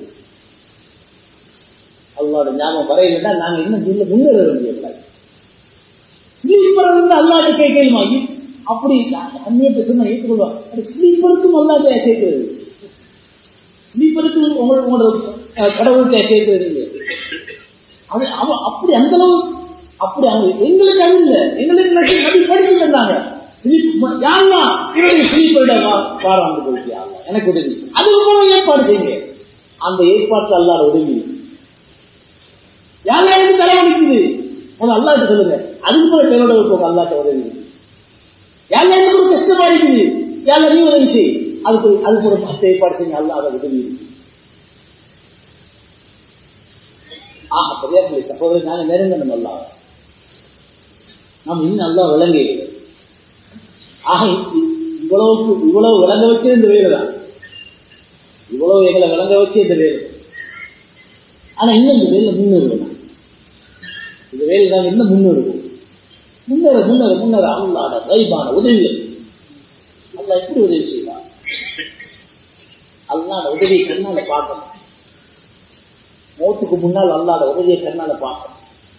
அல்லாட ஞாபகம் வரையிலன்னா நாங்க இன்னும் சொல்ல முன்னேற வேண்டிய ஸ்லீப்பர் வந்து அல்லாட்ட கேட்கணுமா அப்படி அந்நியத்தை சொன்னா ஏற்றுக்கொள்வாங்க அது ஸ்லீப்பருக்கும் அல்லாட்ட கேட்கிறது ஸ்லீப்பருக்கு உங்களோட உங்களோட கடவுள்கிட்ட கேட்கிறது அது அவன் அப்படி அந்த அளவு அப்படி அவங்க எங்களுக்கு அது இல்லை எங்களுக்கு நபி நபி படிச்சு தந்தாங்க யாருலாம் இவருடைய ஸ்ரீபரிட வாரம் போயிட்டு யாருலாம் எனக்கு உதவி அதுக்கு போல ஏற்பாடு செய்யுங்க அந்த ஏற்பாட்டு அல்லாத உதவி யாரெல்லாம் எனக்கு தலைவலிக்குது உங்க அல்லாட்ட சொல்லுங்க அதுக்கு போல பேரோட வைப்போம் அல்லாட்ட உதவி யாரெல்லாம் எனக்கு ஒரு கஷ்டமா இருக்குது யாரெல்லாம் நீ உதவி செய் அதுக்கு அதுக்கு ஒரு மத்த ஏற்பாடு செய்யுங்க அல்லாத உதவி இருக்கு ஆக பெரியார்களே சகோதரர் நாங்கள் நெருங்கணும் அல்லா நாம் இன்னும் நல்லா விளங்கு ஆக இவ்வளவுக்கு இவ்வளவு விளங்க வச்சு இந்த வேலை தான் இவ்வளவு எங்களை விளங்க வச்சு இந்த வேலை ஆனா இன்னும் இந்த வேலை முன்னேறுவோம் இந்த வேலை நாங்கள் இன்னும் முன்னேறுவோம் முன்னேற முன்னேற முன்னேற அல்லாட வைபான உதவிகள் அல்லா எப்படி உதவி செய்வார் அல்லாட உதவியை கண்ணால பார்க்கணும் மௌத்துக்கு முன்னால் அல்லாத உதவியை கண்ணால பார்க்கணும்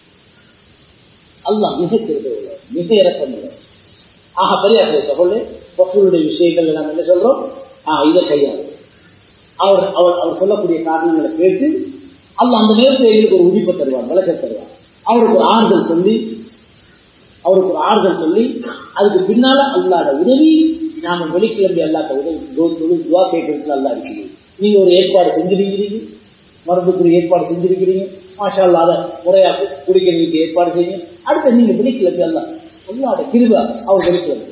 அல்லா மிக திருடுவது மிக இறக்கம் ஆக பெரியார் சொல்லு பக்தருடைய விஷயங்கள் நாம் என்ன சொல்றோம் ஆ இதை கையாளு அவர் அவர் அவர் சொல்லக்கூடிய காரணங்களை கேட்டு அல்ல அந்த நேரத்தில் எங்களுக்கு ஒரு உதிப்பை தருவார் விளக்க தருவார் அவருக்கு ஒரு ஆறுதல் சொல்லி அவருக்கு ஒரு ஆறுதல் சொல்லி அதுக்கு பின்னால அல்லாத உதவி நாம வெளிக்கிளம்பி அல்லாத உதவி துவா கேட்கறதுக்கு அல்லா இருக்குது நீங்க ஒரு ஏற்பாடு செஞ்சிருக்கிறீங்க மருந்துக்குரிய ஏற்பாடு செஞ்சிருக்கிறீங்க மாஷா அல்லாத முறையா குடிக்கிறதுக்கு ஏற்பாடு செய்யுங்க அடுத்து நீங்க வெளிக்கிளம்பி அல்ல அல்லாத கிருபா அவர் வெளிக்கிளம்பி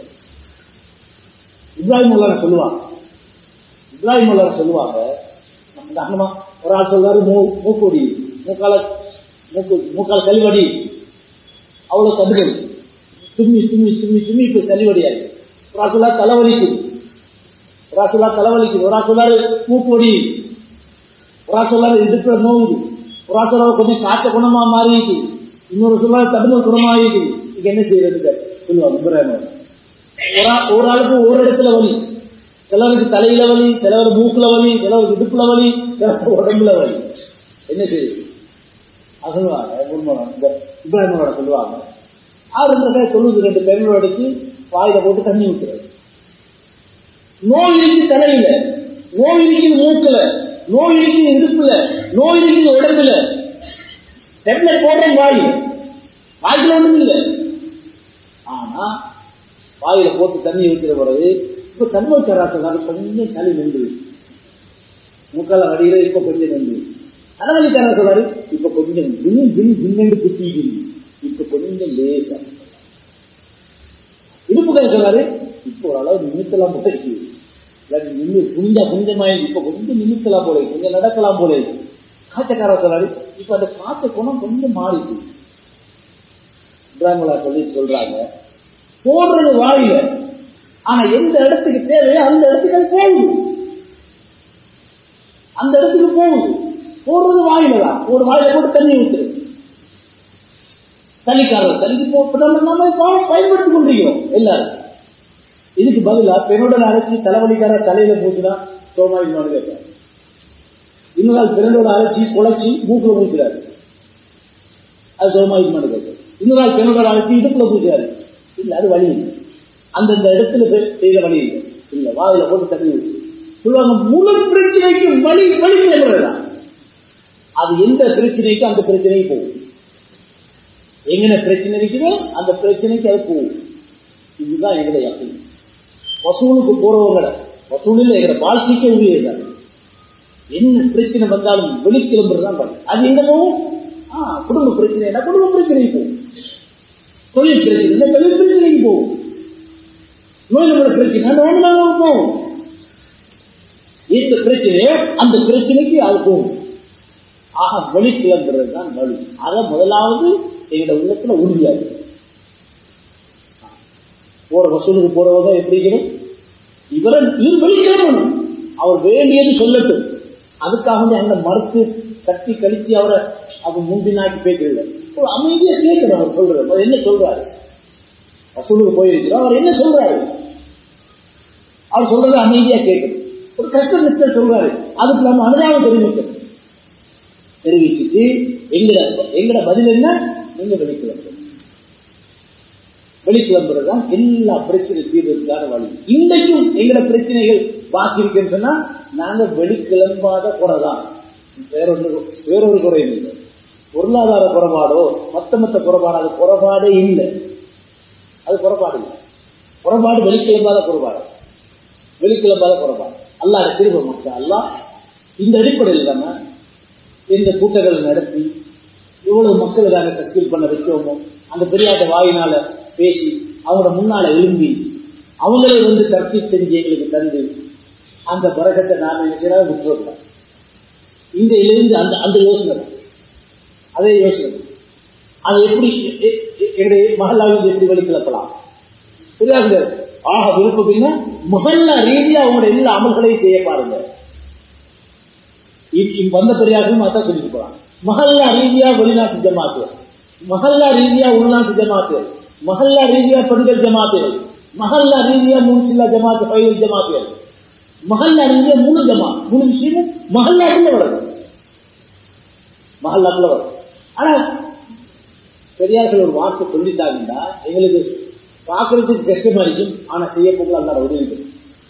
இப்ராஹிம் உள்ளார சொல்லுவாங்க இப்ராஹிம் உள்ளார சொல்லுவாங்க அண்ணமா ஒரு ஆள் சொல்றாரு மூ மூக்கொடி மூக்கால மூக்கு மூக்கால் கழிவடி அவ்வளவு கடுகள் தும்மி தும்மி தும்மி தும்மி இப்ப கழிவடியாது ஒரு ஆள் சொல்ல தலைவலிக்குது ஒரு ஆள் சொல்ல தலைவலிக்குது ஒரு ஆள் சொல்லாரு மூக்கொடி ஒரு ஆள் சொல்லாரு இடுப்புல நோவுது ஒரு ஆள் சொல்ல கொஞ்சம் காய்ச்ச குணமா மாறிடுது இன்னொரு சொல்லாரு தடுமல் குணமாகிடுது இது என்ன செய்யறது சொல்லுவாங்க இப்ராஹிம் ஒரு ஆளுக்கு ஒரு இடத்துல வலி சிலருக்கு தலையில வலி சிலவர் மூக்குல வலி சிலருக்கு இடுப்புல வலி சிலருக்கு உடம்புல வலி என்ன செய்யுது அது சொல்லுவாங்க இப்ராஹிமோட சொல்லுவாங்க ஆறு இந்த தொண்ணூத்தி ரெண்டு பெண்களோட எடுத்து வாயில போட்டு தண்ணி ஊற்றுறது நோய் இருக்கு தலையில நோய் இருக்குது மூக்குல நோய் இருக்குது இடுப்புல நோய் இருக்குது உடம்புல டெப்லெட் போடுறேன் வாய் வாய்க்குல ஒண்ணும் இல்லை ஆனா வாயில போட்டு தண்ணி ஊற்றுற பிறகு இப்ப தன்மை தராசனால கொஞ்சம் சளி நின்று மூக்கால வடியில இப்ப கொஞ்சம் நின்று தலைவலி தர சொல்லாரு இப்ப கொஞ்சம் ஜின்னு ஜின் ஜின்னு குத்திக்கு இப்ப கொஞ்சம் லேசா இடுப்புக்கார சொல்லாரு இப்ப ஓரளவு நிமித்தலாம் போல இருக்கு நின்று புரிஞ்சா புரிஞ்சமாயி இப்ப கொஞ்சம் நிமித்தலாம் போல இருக்கு கொஞ்சம் நடக்கலாம் போல இருக்கு காய்ச்சக்கார சொல்லாரு இப்ப அந்த காத்த குணம் கொஞ்சம் மாறிச்சு இப்ராஹிமலா சொல்லி சொல்றாங்க போடுறது வாயில ஆனா எந்த இடத்துக்கு தேவையோ அந்த இடத்துக்கு அது போகுது அந்த இடத்துக்கு போகுது போடுறது வாயில தான் ஒரு வாயில போட்டு தண்ணி ஊத்துரு தண்ணிக்காரர் தண்ணிக்கு போட்டு நம்ம பயன்படுத்திக் கொண்டிருக்கிறோம் எல்லாரும் இதுக்கு பதிலா பெண்ணோட அரைச்சி தலைவலிக்கார தலையில போச்சுன்னா சோமாயின்னு கேட்பார் இன்னொரு பெண்ணோட அரைச்சி குழச்சி மூக்குல பூசுறாரு அது சோமாயின்னு கேட்பார் இன்னொரு பெண்ணோட அரைச்சி இடுப்புல பூசுறாரு இல்ல அது வழி இல்லை அந்தந்த இடத்துல செய்த வழி இல்லை இல்ல வாயில போட்டு தண்ணி ஊற்றி சொல்லுவாங்க முழு பிரச்சனைக்கு வழி வழி செய்யறதுதான் அது எந்த பிரச்சனைக்கும் அந்த பிரச்சனைக்கு போகும் எங்கன பிரச்சனை இருக்குதோ அந்த பிரச்சனைக்கு அது போகும் இதுதான் எங்களுடைய அப்படி வசூலுக்கு போறவங்களை வசூலில் எங்களை வாழ்க்கைக்கு உரியது என்ன பிரச்சனை வந்தாலும் வெளிக்கிளம்புறதுதான் பண்ணு அது எங்க போகும் ஆ குடும்ப பிரச்சனை குடும்ப பிரச்சனைக்கு போகும் தொழில் பிரச்சனை தொழில் பிரச்சனைக்கு போகும் நோய் நம்மளோட பிரச்சனை நோய் நம்ம போகும் இந்த பிரச்சனையோ அந்த பிரச்சனைக்கு அது போகும் ஆக வெளிக்கிளம்புறது தான் வழி அத முதலாவது எங்களோட உள்ளத்துல உறுதியாகும் போற வசூலுக்கு போறவங்க எப்படி இருக்கணும் இவரை இவர் வெளிக்கிளம்பணும் அவர் வேண்டியது சொல்லட்டும் அதுக்காக அந்த மறுத்து கட்டி கழிச்சு அவரை அது முந்தினாக்கி பேசுறது ஒரு அமைதியா கேட்கணும் அவர் சொல்றது அவர் என்ன சொல்றாரு வசூலுக்கு போயிருக்கிறோம் அவர் என்ன சொல்றாரு அவர் சொல்றது அமைதியா கேட்கணும் ஒரு கஷ்ட நிச்சயம் சொல்றாரு அதுக்கு நம்ம அனுதாபம் தெரிவிக்கணும் தெரிவிச்சுட்டு எங்கட எங்கட பதில் என்ன நீங்க வெளிக்கிளம்பு வெளிக்கிளம்புறது தான் எல்லா பிரச்சனை தீர்வதற்கான வழி இன்றைக்கும் எங்கட பிரச்சனைகள் பாக்கி இருக்குன்னு சொன்னா நாங்க வெளிக்கிளம்பாத குறைதான் வேறொன்று வேறொரு குறையும் இல்லை பொருளாதார குறைபாடோ மத்த மத்த குறைபாடு அது குறைபாடே இல்லை அது குறைபாடு இல்லை குறைபாடு வெளிக்கிளம்பாத குறைபாடு வெளிக்கிளம்பாத குறைபாடு அல்லாத திரும்ப மாட்டா அல்லா இந்த அடிப்படையில் தானே இந்த கூட்டங்கள் நடத்தி எவ்வளவு மக்கள் நாங்கள் தஸ்கீல் பண்ண வைக்கோமோ அந்த பெரியாட்ட வாயினால பேசி அவங்களோட முன்னால எழும்பி அவங்களே வந்து தர்த்தி செஞ்சு எங்களுக்கு தந்து அந்த பரகத்தை நான் நினைக்கிறத விட்டுறக்கூடாது இங்க இருந்து அந்த அந்த யோசனை தான். அதே யோசனை அதை எப்படி எ- எ- எங்களுடைய மகளாவில் எப்படி வெளிக்கிழப்பலாம் புரியாதுங்க ஆக விருப்பம் மகல்லா ரீதியா அவங்களோட எல்லா அமல்களையும் செய்ய பாருங்க இ- இங்க வந்த பெரியார்களும் அதான் சொல்லிட்டு போறாங்க மகல்லா ரீதியா வெளிநாட்டு ஜமாத்து மகல்லா ரீதியா உள்நாட்டு ஜமாத்து மகல்லா ரீதியா பெண்கள் ஜமாத்துகள் மகல்லா ரீதியா முன்சில்லா ஜமாத்து பயிர் ஜமாத்துகள் மகல்லா ரீதியா மூணு ஜமா மூணு விஷயமும் மகல்லாக்குள்ள வருது மகல்லாக்குள்ள வருது ஆனா பெரியார்கள் ஒரு வார்த்தை சொல்லிட்டாங்கன்னா எங்களுக்கு பார்க்கறதுக்கு கஷ்டமா இருக்கும் ஆனா செய்ய போக்குல அல்லாட உதவிகள்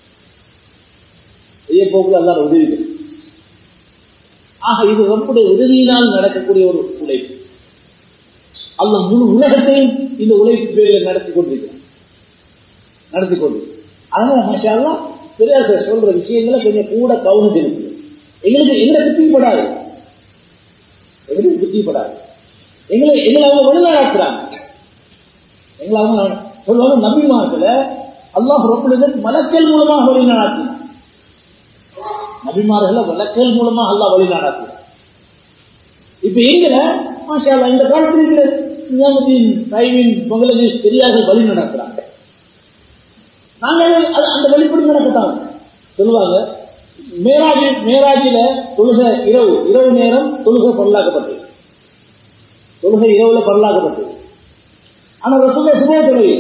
செய்ய போக்குல அல்லாட உதவிகள் ஆக இது நம்முடைய உதவியினால் நடக்கக்கூடிய ஒரு உழைப்பு அல்ல முழு உலகத்தையும் இந்த உழைப்பு பேரில் நடத்தி கொண்டிருக்கிறார் நடத்தி கொண்டு அதனால மஷாலாம் பெரியார் சொல்ற விஷயங்களை கொஞ்சம் கூட கவனம் இருக்கு எங்களுக்கு எங்களை புத்திப்படாது எங்களுக்கு புத்திப்படாது எங்களை எங்களை அவங்க வழிநடாத்துறாங்க எங்களை அவங்க சொல்லுவாங்க நபிமார்களை அல்லாஹ் ரொம்ப மலக்கல் மூலமாக வழிநடாத்தினார் நபிமார்களை வழக்கல் மூலமா அல்லாஹ் வழிநடாத்தினார் இப்ப எங்கல மாஷா அல்லாஹ் இந்த காலத்தில் இருக்கிற நியாமத்தின் டைமின் பங்களாதேஷ் பெரியார்கள் வழி நடத்துறாங்க நாங்கள் அது அந்த வழிபடி நடக்கத்தான் சொல்லுவாங்க மேராஜி மேராஜில தொழுக இரவு இரவு நேரம் தொழுகை பரலாக்கப்பட்டது தொழுகை இரவுல பரலாக்கப்பட்டது ஆனா ரசூல்லா சுப தொழுகை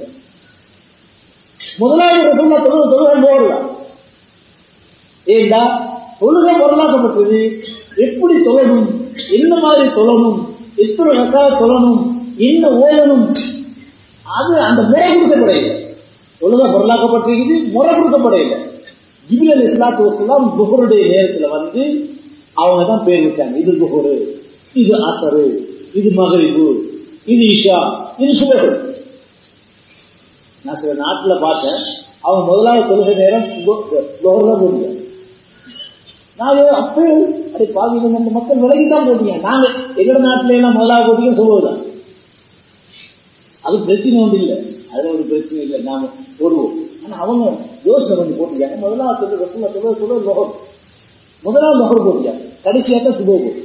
முதலாவது ரசூல்லா தொழுகை தொழுகை போடலாம் ஏண்டா தொழுகை வரலாக்கப்பட்டது எப்படி தொழணும் என்ன மாதிரி தொழணும் எத்தனை ரக்கா தொழணும் என்ன ஓதணும் அது அந்த முறை கொடுக்கப்படையில தொழுகை வரலாக்கப்பட்டிருக்குது முறை கொடுக்கப்படையில ஜிபில் இஸ்லாத்து வசலாம் புகருடைய நேரத்துல வந்து அவங்க தான் பேர் வச்சாங்க இது புகரு இது அசரு இது மகரிபு இது இஷா இது சுபகு நான் சில நாட்டுல பார்த்தேன் அவங்க முதலாவது தொழுகை நேரம் புகர்ல போடுங்க நாங்க அப்பயே அடே பாவி நம்ம மக்கள் விலகித்தான் போட்டீங்க நாங்க எங்கட நாட்டுல எல்லாம் முதலாவது போட்டீங்க சொல்லுவதுதான் அது பிரச்சனை ஒன்று இல்லை அதுல ஒரு பிரச்சனை இல்லை நாம போடுவோம் ஆனா அவங்க யோசனை பண்ணி போட்டுக்காங்க முதலாவது சொல்லு ரசூலா சொல்ல சொல்ல லொகர் முதலாவது லொகர் போட்டுக்காங்க கடைசியாக தான் சுப போட்டு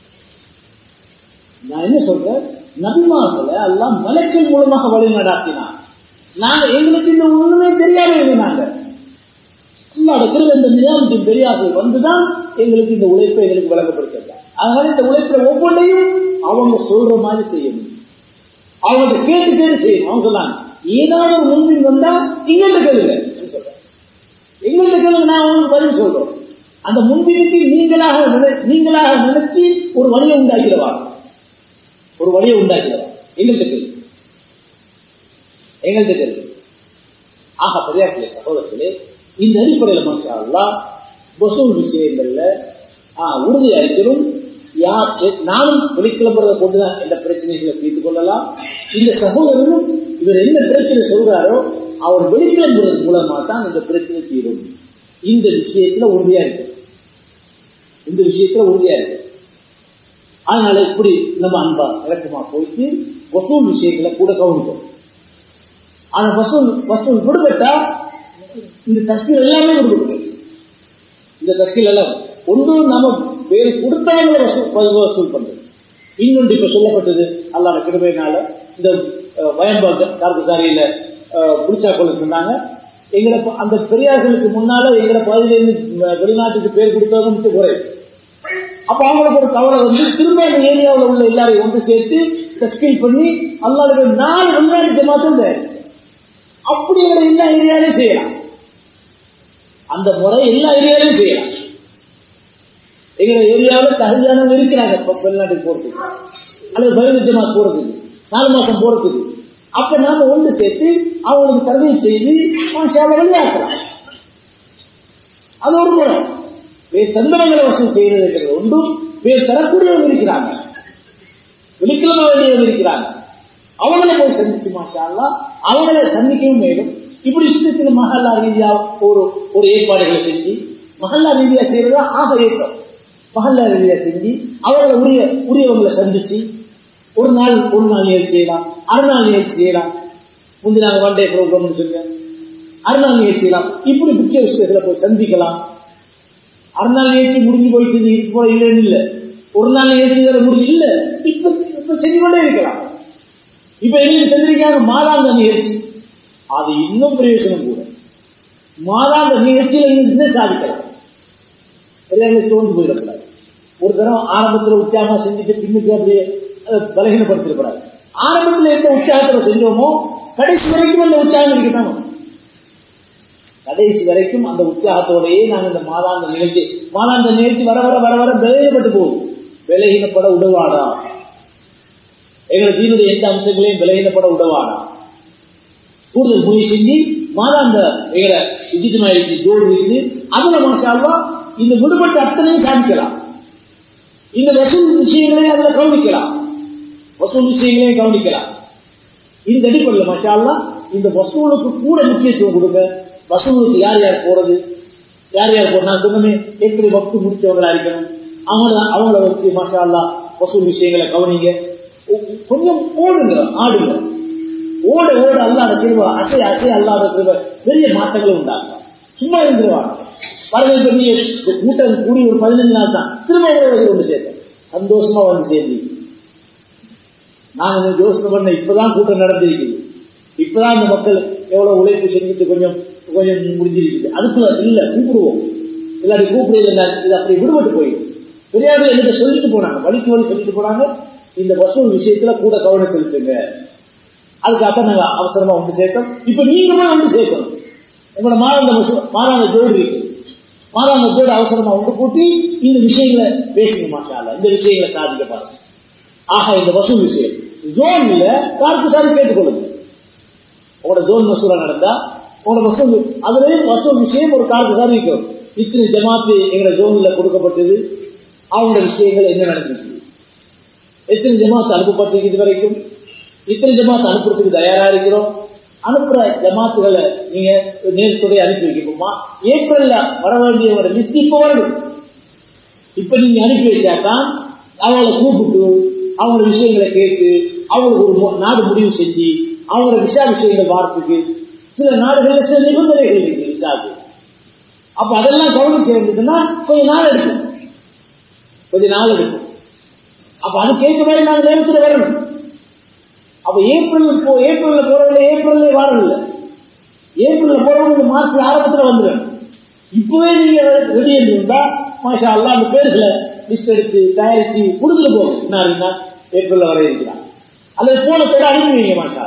நான் என்ன சொல்றேன் நபிமார்களை எல்லாம் மலைக்கள் மூலமாக வழி நடாத்தினான் நாங்க எங்களுக்கு இந்த ஒண்ணுமே தெரியாம இருந்தாங்க அல்லாடத்தில் இந்த நியாமத்தின் பெரியார்கள் வந்துதான் எங்களுக்கு இந்த உழைப்பை எங்களுக்கு வழங்கப்படுத்த அதனால இந்த உழைப்புல ஒவ்வொன்றையும் அவங்க சொல்ற மாதிரி செய்யணும் அவங்க கேட்டு கேட்டு செய்யணும் அவங்க சொன்னாங்க ஏதாவது ஒரு முன்பின் வந்தா எங்கள்கிட்ட கேளுங்க எங்கள்கிட்ட கேளுங்க நான் உங்களுக்கு பதில் சொல்றோம் அந்த முன்பினுக்கு நீங்களாக நினை- நீங்களாக நினைச்சு ஒரு வழியை உண்டாக்கிறவா ஒரு வழியை உண்டாக்கிறவா எங்கள்கிட்ட கேளு எங்கள்கிட்ட கேளு ஆக பெரியார்களே சகோதரர்களே இந்த அடிப்படையில் மாஷா வசூல் விஷயங்கள்ல ஆஹ், உறுதியா இருக்கிறோம் யார் எ- நானும் வெளிக்கிளம்புறதை கொண்டுதான் எந்த பிரச்சனைகளை தீர்த்து கொள்ளலாம் இந்த சகோதரனும் இவர் என்ன பிரச்சனை சொல்றாரோ அவர் வெளிக்கிளம்புறது மூலமா தான் இந்த பிரச்சனை தீரும் இந்த விஷயத்துல உறுதியா இருக்கு இந்த விஷயத்துல உறுதியா இருக்கு அதனால இப்படி நம்ம அன்பா இறக்கமா போயிட்டு வசூல் விஷயங்களை கூட கவனிக்கும் அந்த வசூல் வசூல் விடுபட்டா இந்த தஸ்கீல் எல்லாமே விடுபடும் இந்த தஸ்கீல் எல்லாம் ஒன்று நாம வேறு கொடுத்தவங்களை வசூல் வ- வசூல் பண்றது இன்னொன்று இப்ப சொல்லப்பட்டது அல்லாத கிருபையினால இந்த பயன்பாடு கார்குசாரியில புடிச்சா கொள்ள சொன்னாங்க எங்களை ப- அந்த பெரியார்களுக்கு முன்னால எங்களை பகுதியிலிருந்து வ- வெளிநாட்டுக்கு பேர் கொடுத்தவங்க மிக குறை அப்ப அவங்களுக்கு ஒரு கவலை வந்து திரும்ப அந்த ஏரியாவில் உள்ள எல்லாரையும் ஒன்று சேர்த்து தஸ்கீல் பண்ணி அல்லாத நாலு வெளிநாட்டு ஜமாத்தும் தயாரிச்சு அப்படி எங்களை எல்லா ஏரியாலையும் செய்யலாம் அந்த முறை எல்லா ஏரியாலையும் செய்யலாம் எங்க ஏரியாவில் தகுதியானவங்க இருக்கிறாங்க இப்ப வெளிநாட்டுக்கு போறதுக்கு அல்லது பதினஞ்சு மாசம் போறதுக்கு நாலு மாசம் போறதுக்கு அப்ப நாம ஒன்று சேர்த்து அவங்களுக்கு தகுதி செய்து மாசாவை வெளியாக்கலாம் அது ஒரு முறை வேறு சந்தனங்களை வசூல் செய்யறது ஒன்றும் வேறு தரக்கூடியவங்க இருக்கிறாங்க வெள்ளிக்கிழமை வேண்டியவங்க இருக்கிறாங்க அவங்கள போய் சந்திச்சு மாஷா அவங்கள சந்திக்கவும் மேலும் இப்படி இஷ்டத்துல மஹல்லா ரீதியா ஒரு ஒரு ஏற்பாடுகளை செஞ்சு மஹல்லா ரீதியா செய்யறதா ஆக ஏற்றம் மஹல்லா ரீதியா செஞ்சு அவர்களை உரிய உரியவங்களை சந்திச்சு ஒரு நாள் ஒரு நாள் நிகழ்ச்சி செய்யலாம் அரை நாள் நிகழ்ச்சி செய்யலாம் முந்தி நாங்கள் ஒன் டே ப்ரோக்ராம் சொல்லுங்க அரை நாள் நிகழ்ச்சி செய்யலாம் இப்படி முக்கிய விஷயத்துல போய் சந்திக்கலாம் அரை நாள் நிகழ்ச்சி முடிஞ்சு போயிட்டு இது போல இல்லைன்னு இல்லை ஒரு நாள் நிகழ்ச்சி வேற முடிஞ்சு இல்லை இப்ப இப்ப செஞ்சு கொண்டே இருக்கலாம் இப்ப எங்களுக்கு செஞ்சிருக்காங்க மாதாந்த நிகழ்ச்சி அது இன்னும் பிரயோஜனம் கூட மாதாந்த நிகழ்ச்சியில இன்னும் சாதிக்கலாம் எல்லாருமே தோன்று போயிடக்கூடாது ஒரு தரம் ஆரம்பத்தில் உற்சாகமா செஞ்சுட்டு பின்னுக்கு அப்படியே பலகீனப்படுத்திடக்கூடாது ஆரம்பத்தில் எந்த உற்சாகத்தில் செஞ்சோமோ கடைசி வரைக்கும் அந்த உற்சாகம் இருக்கணும் கடைசி வரைக்கும் அந்த உற்சாகத்தோடையே நாங்கள் இந்த மாதாந்த நிகழ்ச்சி மாதாந்த நிகழ்ச்சி வர வர வர வர விலகினப்பட்டு போகுது விலகினப்பட உதவாடா எங்களை தீனுடைய எந்த அம்சங்களையும் விலகினப்பட உதவாடா கூடுதல் முயற்சி செஞ்சு மாதாந்த எங்களை விஜிதமாயிடுச்சு ஜோடு இருக்குது அதுல மாசாலா இந்த விடுபட்ட அத்தனையும் காமிக்கலாம் இந்த வசூல் விஷயங்களையும் அதுல கவனிக்கலாம் வசூல் விஷயங்களையும் கவனிக்கலாம் இந்த அடிப்படையில் மஷாலா இந்த வசூலுக்கு கூட முக்கியத்துவம் கொடுங்க வசூலுக்கு யார் யார் போறது யார் யார் போறது நான் சொன்னமே எப்படி வக்து முடிச்சவங்களா இருக்கணும் அவங்கள அவங்கள வச்சு மஷாலா வசூல் விஷயங்களை கவனிங்க கொஞ்சம் ஓடுங்க ஆடுங்க ஓட ஓட அல்லாத திருவா அசை அசை அல்லாத திருவ பெரிய மாற்றங்கள் உண்டாங்க சும்மா இருந்துருவாங்க பாருங்க பெரிய கூட்டம் கூடி ஒரு பதினஞ்சு நாள் தான் திரும்ப எவ்வளவு வந்து சேர்த்தோம் சந்தோஷமா வந்து சேர்ந்து நாங்க யோசனை பண்ண இப்பதான் கூட்டம் நடந்திருக்குது இப்பதான் இந்த மக்கள் எவ்வளவு உழைப்பு செஞ்சுட்டு கொஞ்சம் கொஞ்சம் முடிஞ்சிருக்குது அதுக்குள்ள இல்ல கூப்பிடுவோம் இல்லாட்டி கூப்பிடுறது இல்லை இது அப்படி விடுபட்டு போயிடும் பெரியார்கள் என்கிட்ட சொல்லிட்டு போனாங்க வழிக்கு வழி சொல்லிட்டு போனாங்க இந்த வசூல் விஷயத்துல கூட கவனம் செலுத்துங்க அதுக்காக நாங்க அவசரமா வந்து சேர்த்தோம் இப்ப நீங்களும் வந்து சேர்க்கணும் உங்களோட மாதாந்த மாதாந்த ஜோடு இருக்கு மாதாந்த ஜோடு அவசரமா வந்து கூட்டி இந்த விஷயங்களை பேசுங்க மாஷால இந்த விஷயங்களை சாதிக்க பாருங்க ஆக இந்த வசூல் விஷயம் ஜோன்ல கார்க்கு சாரி கேட்டுக்கொள்ளுங்க உங்களோட ஜோன் மசூலா நடந்தா உங்களோட வசூல் அதுலயும் வசூல் விஷயம் ஒரு கார்க்கு சாரி இருக்கும் இத்தனை ஜமாத்து எங்களோட ஜோன்ல கொடுக்கப்பட்டது அவங்களோட விஷயங்கள் என்ன நடந்துச்சு எத்தனை ஜமாத்து அனுப்பப்பட்டிருக்கு இது வரைக்கும் இத்தனை ஜமாத்து அனுப்புறதுக்கு தயாரா இருக்கிறோம் அனுப்புற ஜமாத்துகளை நீங்க நேரத்தோட அனுப்பி வைக்கணுமா ஏப்ரல்ல வர வேண்டியவங்க லிஸ்ட் இப்ப வரணும் இப்ப நீங்க அனுப்பி வச்சாதான் அவங்கள கூப்பிட்டு அவங்களோட விஷயங்களை கேட்டு அவங்களுக்கு ஒரு நாடு முடிவு செஞ்சு அவங்களோட விசா விஷயங்களை பார்த்துக்கு சில நாடுகள்ல சில நிபந்தனைகள் இருக்கு விசாக்கு அப்ப அதெல்லாம் கவனிக்க வேண்டியதுன்னா கொஞ்ச நாள் எடுக்கும் கொஞ்ச நாள் எடுக்கும் அப்ப அதுக்கேற்ற மாதிரி நாங்கள் நேரத்தில் வரணும் அப்ப ஏப்ரல் போ ஏப்ரல்ல போறவங்க ஏப்ரல்ல வரல ஏப்ரல்ல போறவங்க மார்ச் ஆரம்பத்தில் வந்துடும் இப்பவே நீங்க ரெடி இருந்தா மாஷா அல்லா அந்த பேர்களை லிஸ்ட் எடுத்து தயாரித்து கொடுத்துட்டு போகும் என்ன ஏப்ரல்ல வர இருக்கிறான் அல்லது போனத்தோட அனுப்புவீங்க மாஷா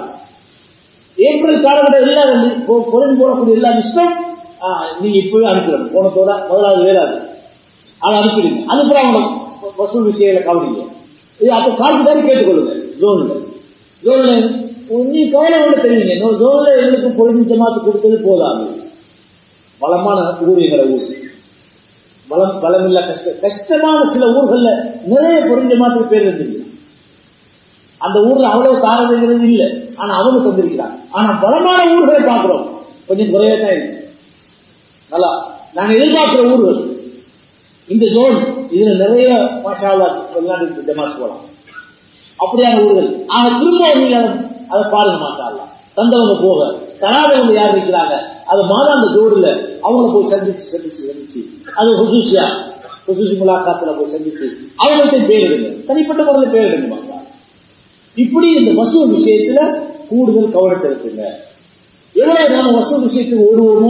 ஏப்ரல் காலகட்டம் எல்லா குறைஞ்சு போடக்கூடிய எல்லா லிஸ்டும் நீங்க இப்பவே அனுப்பிடணும் போனத்தோட முதலாவது வேறாது அதை அனுப்பிடுங்க அனுப்புற அவங்க வசூல் விஷயங்களை கவனிங்க இது அப்ப காட்டுக்காரி கேட்டுக்கொள்ளுங்க ஜோன்ல ஜோன்ல நீ கவலை ஒன்று தெரியுங்க ஜோன்ல எங்களுக்கு பொழுது ஜமாத்து கொடுத்தது போதாது பலமான ஊர் எங்கிற ஊர் பலம் பலமில்ல கஷ்ட கஷ்டமான சில ஊர்கள்ல நிறைய பொறிஞ்ச மாத்திர பேர் இருந்துருக்கு அந்த ஊர்ல அவ்வளவு தாரதங்கிறது இல்லை ஆனா அவங்க தந்திருக்கிறாங்க ஆனா பலமான ஊர்களை பார்க்கிறோம் கொஞ்சம் குறையா தான் இருக்கு நல்லா நாங்க எதிர்பார்க்கிற ஊர்கள் இந்த ஜோன் இதுல நிறைய மாஷாலா வெளிநாட்டு ஜமாத்து போலாம் அப்படியான ஊர்கள் ஆனா திரும்ப நீங்க அதை பாருங்க மாஷாலா தந்தவங்க போக தராதவங்க யார் இருக்கிறாங்க அது மாதாந்த ஜோடுல அவங்கள போய் சந்திச்சு சந்திச்சு சந்திச்சு அது ஹுசூசியா ஹுசூசி முலாக்காத்துல போய் சந்திச்சு அவங்கள்ட்ட பேரிடுங்க தனிப்பட்ட முறையில் பேரிடுங்க மாஷா இப்படி இந்த வசூல் விஷயத்துல கூடுதல் கவனம் செலுத்துங்க எவ்வளவு நாம வசூல் விஷயத்துக்கு ஓடுவோமோ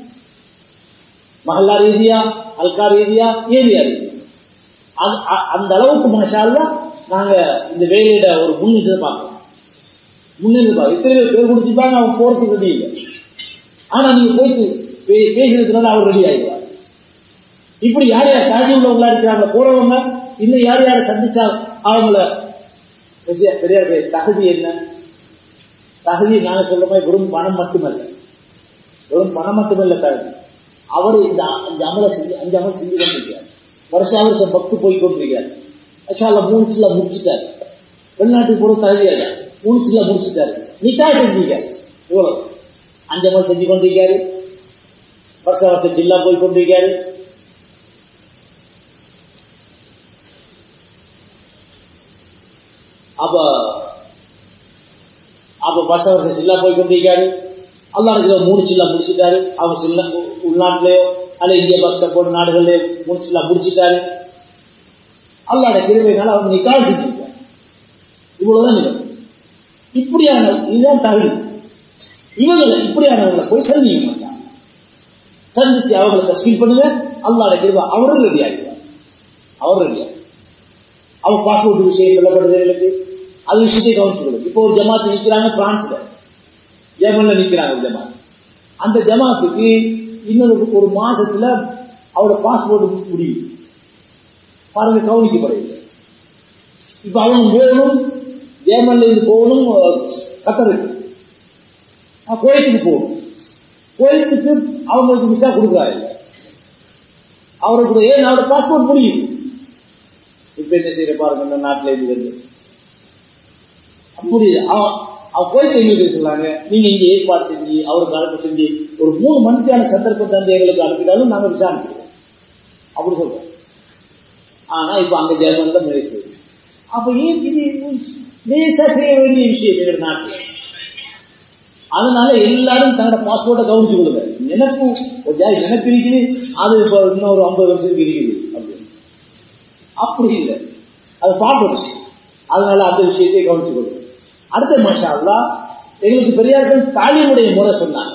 மஹல்லா ரீதியா அல்கா ரீதியா ஏரியா ரீதியா அந்த அளவுக்கு மனசால நாங்க இந்த வேலையிட ஒரு முன்னிட்டு பார்க்கணும் முன்னிட்டு பார்க்க இத்தனை பேர் பேர் கொடுத்துப்பாங்க அவன் போறதுக்கு ரெடி இல்லை ஆனா நீங்க போயிட்டு பேசுறதுனால அவர் ரெடி ஆயிடுவார் இப்படி யார் யார் காஜி உள்ளவங்களா இருக்கிறாங்க போறவங்க இன்னும் யார் யாரை சந்திச்சா அவங்கள பெரியார் தகுதி என்ன தகுதி நாங்க சொல்ற மாதிரி வெறும் பணம் மட்டுமல்ல வெறும் பணம் மட்டுமல்ல தகுதி அவர் இந்த அஞ்சு அமலை செஞ்சு அஞ்சு அமல் செஞ்சு கொண்டிருக்கிறார் வருஷா வருஷம் பக்து போய் கொண்டிருக்கிறார் அஷால மூணுல முடிச்சுட்டார் வெளிநாட்டுக்கு போற தகுதியா இல்லை முடிச்சுல முடிச்சுட்டாரு நிக்கா செஞ்சீங்க இவ்வளவு அஞ்சமல் செஞ்சு கொண்டிருக்காரு வருஷ வருஷம் ஜில்லா போய் கொண்டிருக்காரு அப்ப அப்ப வருஷ வருஷம் ஜில்லா போய் கொண்டிருக்காரு அல்லாஹ் மூணு சில்லா முடிச்சுட்டாரு அவங்க சில்ல உள்நாட்டிலேயோ அல்ல இந்திய பக்தப்போட நாடுகளிலே மூணு சில்லா முடிச்சுட்டாரு அல்லாட கிருமையினால அவங்க நிக்கால் செஞ்சிருக்காரு இவ்வளவுதான் நிலம் இப்படியான இதுதான் தகுதி இவங்களை இப்படியானவங்களை போய் சந்திக்க மாட்டாங்க சந்திச்சு அவங்களை தஸ்கீல் பண்ணுங்க அல்லாட கிருபா அவரும் ரெடி ஆகிடுவார் அவர் ரெடி அவங்க பாஸ்போர்ட் விஷயம் சொல்லப்படுறவர்களுக்கு அது விஷயத்தை கவனிச்சுக்கணும் இப்போ ஒரு ஜமாத்து நிற்கிறாங்க பிரான்ஸ்ல ஜெர்மன்ல நிற்கிறாங்க ஒரு ஜமாத் அந்த ஜமாத்துக்கு இன்னொரு ஒரு மாசத்துல அவரோட பாஸ்போர்ட் முடியும் பாருங்க கவனிக்கப்படவில்லை இப்ப அவங்க போகணும் ஜெர்மன்ல இருந்து போகணும் கத்தருக்கு கோயத்துக்கு போகணும் கோயத்துக்கு அவங்களுக்கு விசா கொடுக்குறாரு அவருக்கு ஏன் அவரோட பாஸ்போர்ட் முடியும் இப்ப என்ன செய்யற பாருங்க இந்த நாட்டில இருந்து வந்து அப்படி அவ கோயிலுக்கு எங்களுக்கு சொல்லாங்க நீங்க இங்க ஏற்பாடு செஞ்சு அவருக்கு அனுப்ப செஞ்சு ஒரு மூணு மணிக்கான சந்தர்ப்பம் தந்து எங்களுக்கு அனுப்பினாலும் நாங்க விசாரிக்கிறோம் அப்படி சொல்றோம் ஆனா இப்ப அங்க ஜெர்மன்ல முயற்சி அப்ப ஏன் இது லேசா செய்ய வேண்டிய விஷயம் எங்க நாட்டில் அதனால எல்லாரும் தன்னோட பாஸ்போர்ட்டை கவனிச்சு கொடுங்க எனக்கு எனக்கு இருக்குது அது இப்போ இன்னொரு ஐம்பது வருஷத்துக்கு இருக்குது அப்படின்னு அப்படி இல்லை அது பாஸ்போர்ட் அதனால அந்த விஷயத்தை கவனிச்சு கொடுங்க அடுத்த மாஷா அல்லா எங்களுக்கு பெரியார்கள் தாலிமுடைய முறை சொன்னாங்க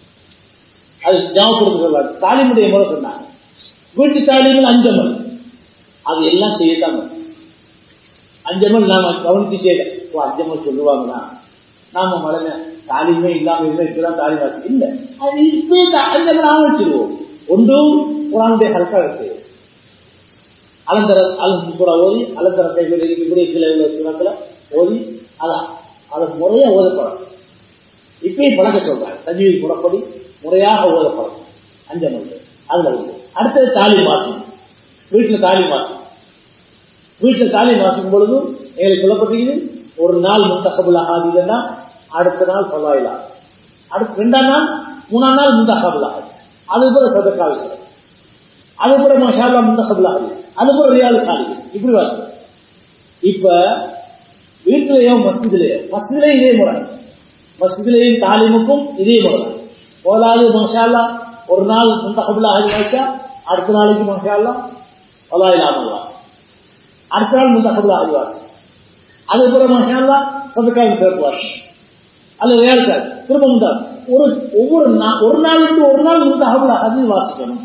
அது ஞாபகப்படுத்த சொல்றாங்க தாலிமுடைய முறை சொன்னாங்க வீட்டு தாலிமல் அஞ்சமல் அது எல்லாம் செய்யத்தாங்க அஞ்சமல் நாம கவனிச்சு செய்யல ஓ அஞ்சமல் சொல்லுவாங்கன்னா நாம மழை தாலிமே இல்லாம இருந்தா இப்பதான் தாலி வாசி இல்ல அது இப்பே அஞ்சமல் ஆரம்பிச்சிருவோம் ஒன்றும் குரானுடைய ஹல்காக செய்யும் அலந்தர அலந்துப்புற ஓதி அலந்தர கைகள் இருக்கக்கூடிய சில உள்ள சுரத்துல ஓதி அதான் அதை முறையா ஓதப்படும் இப்பயும் பழக்க சொல்றாங்க தஜீவி புறப்படி முறையாக ஓதப்படும் அஞ்சமல் அதுல வந்து அடுத்தது தாலி மாற்றும் வீட்டுல தாலி மாற்றும் வீட்டுல தாலி மாற்றும் பொழுது எங்களுக்கு சொல்லப்பட்டிருக்குது ஒரு நாள் முத்தகபுல் ஆகாது இல்லைன்னா அடுத்த நாள் பல்லாயிலா அடுத்த ரெண்டாம் நாள் மூணாம் நாள் முந்தகபுல் ஆகாது அது போல சதக்கா விஷயம் அது போல மஷாலா முந்தகபுல் ஆகுது அது போல ரியாலு காலி இப்படி வாசி இப்ப வீட்டிலேயோ மஸ்ஜிதிலேயோ மஸ்ஜிதிலேயும் இதே முறை மஸ்ஜிதிலேயும் தாலிமுக்கும் இதே முறை போலாது மஷாலா ஒரு நாள் முந்தகபுல் ஆகி வச்சா அடுத்த நாளைக்கு மஷாலா பல்லாயிலாமல்லா அடுத்த நாள் முந்தகபுல் ஆகிவார் அது போல மஷாலா சதக்காவில் சேர்ப்பார் அல்ல வேறு சார் திரும்ப முந்தா ஒரு ஒவ்வொரு நாள் ஒரு நாளுக்கு ஒரு நாள் முந்தகபுல் ஆகி வாசிக்கணும்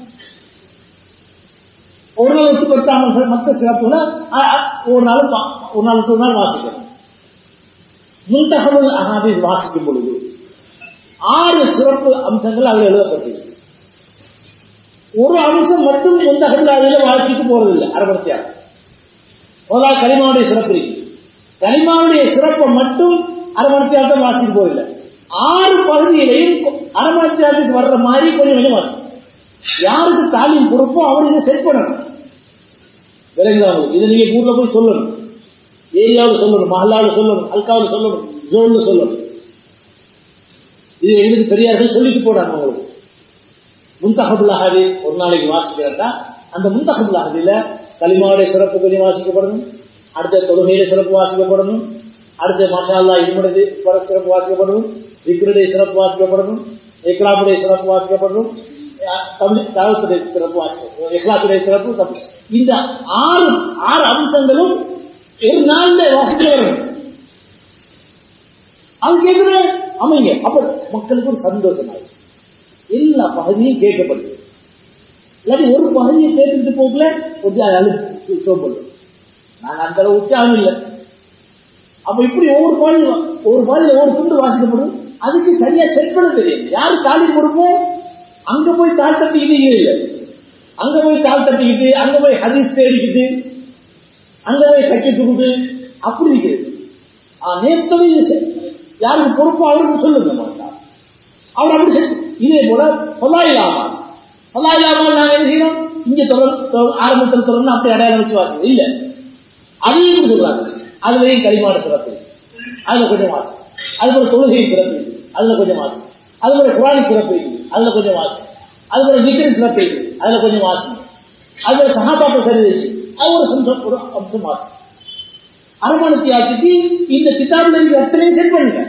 ஒரு நாள் விட்டு பத்தாமல் மற்ற சிறப்புல ஒரு நாள் ஒரு நாளுக்கு ஒரு நாள் வாசிக்கணும் முந்தகபுல் அகாதி வாசிக்கும் பொழுது ஆறு சிறப்பு அம்சங்கள் அதில் எழுதப்பட்டிருக்கு ஒரு அம்சம் மட்டும் முந்தகபுல் அதில் வாசிக்கு போறதில்லை அரபத்தியாக முதலாவது கலிமாவுடைய சிறப்பு இருக்கு கலிமாவுடைய சிறப்பை மட்டும் அரமணத்தியாரத்தை வாசிட்டு போயில்லை ஆறு பகுதியிலையும் அரமணத்தியாரத்துக்கு வர்ற மாதிரி கொஞ்சம் கொஞ்சம் வாசி யாருக்கு தாலிம் பொறுப்போ அவர் இதை செட் பண்ணணும் விளங்குதா இதை நீங்க ஊர்ல போய் சொல்லணும் ஏரியாவில் சொல்லணும் மஹல்லாவில் சொல்லணும் அல்காவில் சொல்லணும் ஜோன்ல சொல்லணும் இது எங்களுக்கு பெரியார்கள் சொல்லிட்டு போறாங்க உங்களுக்கு முந்தகபுல் அகதி ஒரு நாளைக்கு வாசிக்கிறதா அந்த முந்தகபுல் அகதியில களிமாவுடைய சிறப்பு கொஞ்சம் வாசிக்கப்படணும் அடுத்த தொழுகையில சிறப்பு வாசிக்கப்படணும் அடுத்த மசாலா இன்முடைய சிறப்பு வாசிக்கப்படணும் விக்ருடைய சிறப்பு வாசிக்கப்படணும் இக்லாமுடைய சிறப்பு வாசிக்கப்படணும் தமிழ் தாவத்துடைய சிறப்பு வாசிக்கப்படும் இக்லாத்துடைய சிறப்பு இந்த ஆறு ஆறு அம்சங்களும் ஒரு நாள்ல வாசிக்க வரணும் அது கேட்கிற அமைங்க அப்ப மக்களுக்கு ஒரு சந்தோஷம் ஆகும் எல்லா பகுதியும் கேட்கப்படுது இல்லாட்டி ஒரு பகுதியை கேட்டுட்டு போகல கொஞ்சம் அழுது சோம்பலும் நாங்கள் அந்த அளவு உற்சாகம் இல்லை அப்ப இப்படி ஒவ்வொரு பாடல் ஒவ்வொரு பாடல ஒவ்வொரு துண்டு வாசிக்கப்படும் அதுக்கு சரியா செட் பண்ண தெரியும் யாரு தாலி கொடுப்போம் அங்க போய் தாள் தட்டிக்கிட்டு இல்லை அங்க போய் தாள் தட்டிக்கிட்டு அங்க போய் ஹரிஸ் தேடிக்கிட்டு அங்க போய் கட்டிட்டு அப்படி இருக்கிறது நேர்த்தவை யாருக்கு பொறுப்போ அவருக்கு சொல்லுங்க மாட்டார் அவர் அப்படி இதே போல பொல்லாயிலாமா பொல்லாயிலாமல் நாங்கள் என்ன செய்யணும் இங்க தொடர் ஆரம்பத்தில் தொடர்ந்து அப்படி அடையாளம் வச்சு வாங்க இல்ல அதையும் சொல்றாங்க அதுலயும் களிமாட சிறப்பு அதுல கொஞ்சம் மாற்று அது போல தொழுகை சிறப்பு இருக்கு அதுல கொஞ்சம் மாற்று அது போல குரானி சிறப்பு இருக்கு அதுல கொஞ்சம் மாற்று அது போல விக்கிரி சிறப்பு இருக்கு அதுல கொஞ்சம் மாற்று அது போல சகாபாக்க சரி வச்சு அது ஒரு சம்சம் ஒரு அம்சம் மாற்று அரமணத்தி ஆட்சிக்கு இந்த கிதாபில் இருக்க அத்தனையும் செட் பண்ணுங்க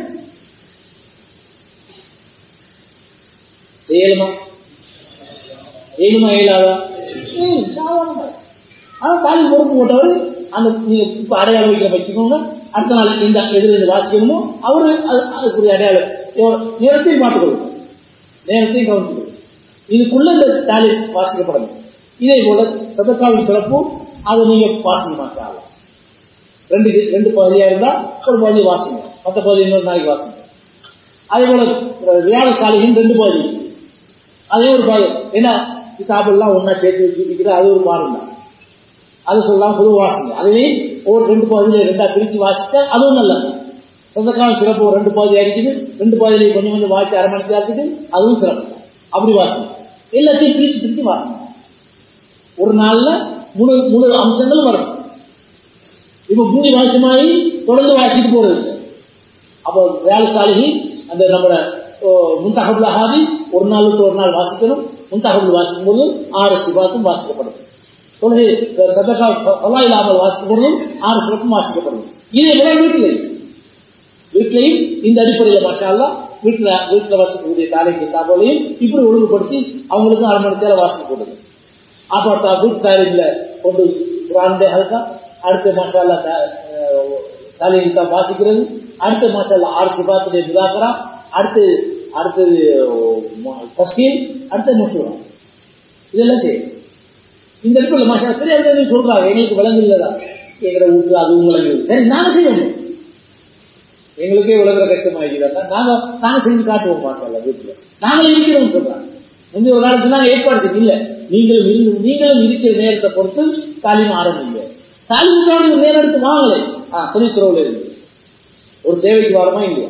செய்யலுமா செய்யணுமா இயலாதா ஏய், சாதாரணமா. ஆனா தாலி பொறுப்பு போட்டவர் அந்த நீங்க இப்ப அடையாளம் வைக்கிற வச்சுக்கோங்க அடுத்த நாள் இந்த எதிர இந்த வாசிக்கணுமோ அவரு அது- அதுக்குரிய அடையாளம் எவ்வளவு- நேரத்தையும் மாட்டுக்கொள்ளும் நேரத்தையும் கவனித்துக்கொள்ளும் இதுக்குள்ள இந்த தாலி வாசிக்கப்படணும் இதே போல சதக்காவின் சிறப்பு அதை நீங்க வாசிக்க மாட்டாங்க ரெண்டு ரெண்டு பகுதியா இருந்தா ஒரு பகுதியை வாசிங்க மற்ற பகுதி இன்னொரு நாளைக்கு வாசிங்க அதே போல வியாழ சாலையும் ரெண்டு பகுதி அதே ஒரு பகுதி ஏன்னா கிதாபெல்லாம் ஒன்னா சேர்த்து வச்சுக்கிட்டு அது ஒரு பாடம் தான் அது சொல்லலாம் பொது வாசிங்க அதுவே ஒரு ரெண்டு பகுதியில ரெண்டா பிரிச்சு வாசிச்சா அதுவும் நல்லது சொந்தக்கால சிறப்பு ஒரு ரெண்டு பகுதி அடிக்குது ரெண்டு பகுதியில கொஞ்சம் கொஞ்சம் வாசி அரை மணி சேர்த்துட்டு அதுவும் சிறப்பு அப்படி வாசிங்க எல்லாத்தையும் பிரிச்சு பிரிச்சு வாசிங்க ஒரு நாள்ல முழு முழு அம்சங்களும் வரும் இப்ப மூணு வருஷமாயி தொடர்ந்து வாசிட்டு போறது இல்லை. அப்போ வேலை சாலிகி அந்த நம்மளோட முன்தகபுல் ஆகாதி ஒரு நாள் விட்டு ஒரு நாள் வாசிக்கணும் முன்தகபுல் வாசிக்கும் போது ஆறு சிபாத்தும் வாசிக்கப்படும் தொழுகை சதக்கா பலா இல்லாமல் வாசிக்கும் பொழுதும் ஆறு சிறப்பும் வாசிக்கப்படும் இதே விட வீட்டில் வீட்டிலையும் இந்த அடிப்படையில் மாஷால்லா வீட்டில் வீட்டில் வாசிக்கக்கூடிய தாலை கிதாபோலையும் இப்படி ஒழுங்குபடுத்தி அவங்களுக்கும் அரை மணி நேரம் வாசிக்க போடுது அப்போ த- வீட்டு தாலியில் கொண்டு குரான்டே ஹல்கா அடுத்த மாஷால்லா தாலை கிதாப் வாசிக்கிறது அடுத்த மாஷால்லா ஆறு சிபாத்துடைய முதாக்கரா அடுத்து அடுத்தது தஸ்கீல் அடுத்த மசூரா இதெல்லாம் செய்யும் இந்த இடத்துல மாஷா சரி அது சொல்றாங்க எங்களுக்கு விளங்கு இல்லதா எங்களை வீட்டு அதுவும் விளங்குது சரி நாங்க செய்யணும் எங்களுக்கே விளங்குற கஷ்டமாகிக்கிறதா நாங்க நாங்க செஞ்சு காட்டுவோம் மாட்டோம்ல வீட்டுல நாங்களும் இருக்கிறோம் சொல்றாங்க முந்தி ஒரு காலத்துல நாங்க ஏற்பாடு செய்ய இல்ல நீங்களும் இருந்து நீங்களும் இருக்கிற நேரத்தை பொறுத்து தாலிம் ஆரம்பிங்க தாலிமுக்கான ஒரு நேரம் எடுத்து வாங்கலை ஆ புனித்துறவுல இருந்து ஒரு தேவைக்கு வாரமா இல்லையா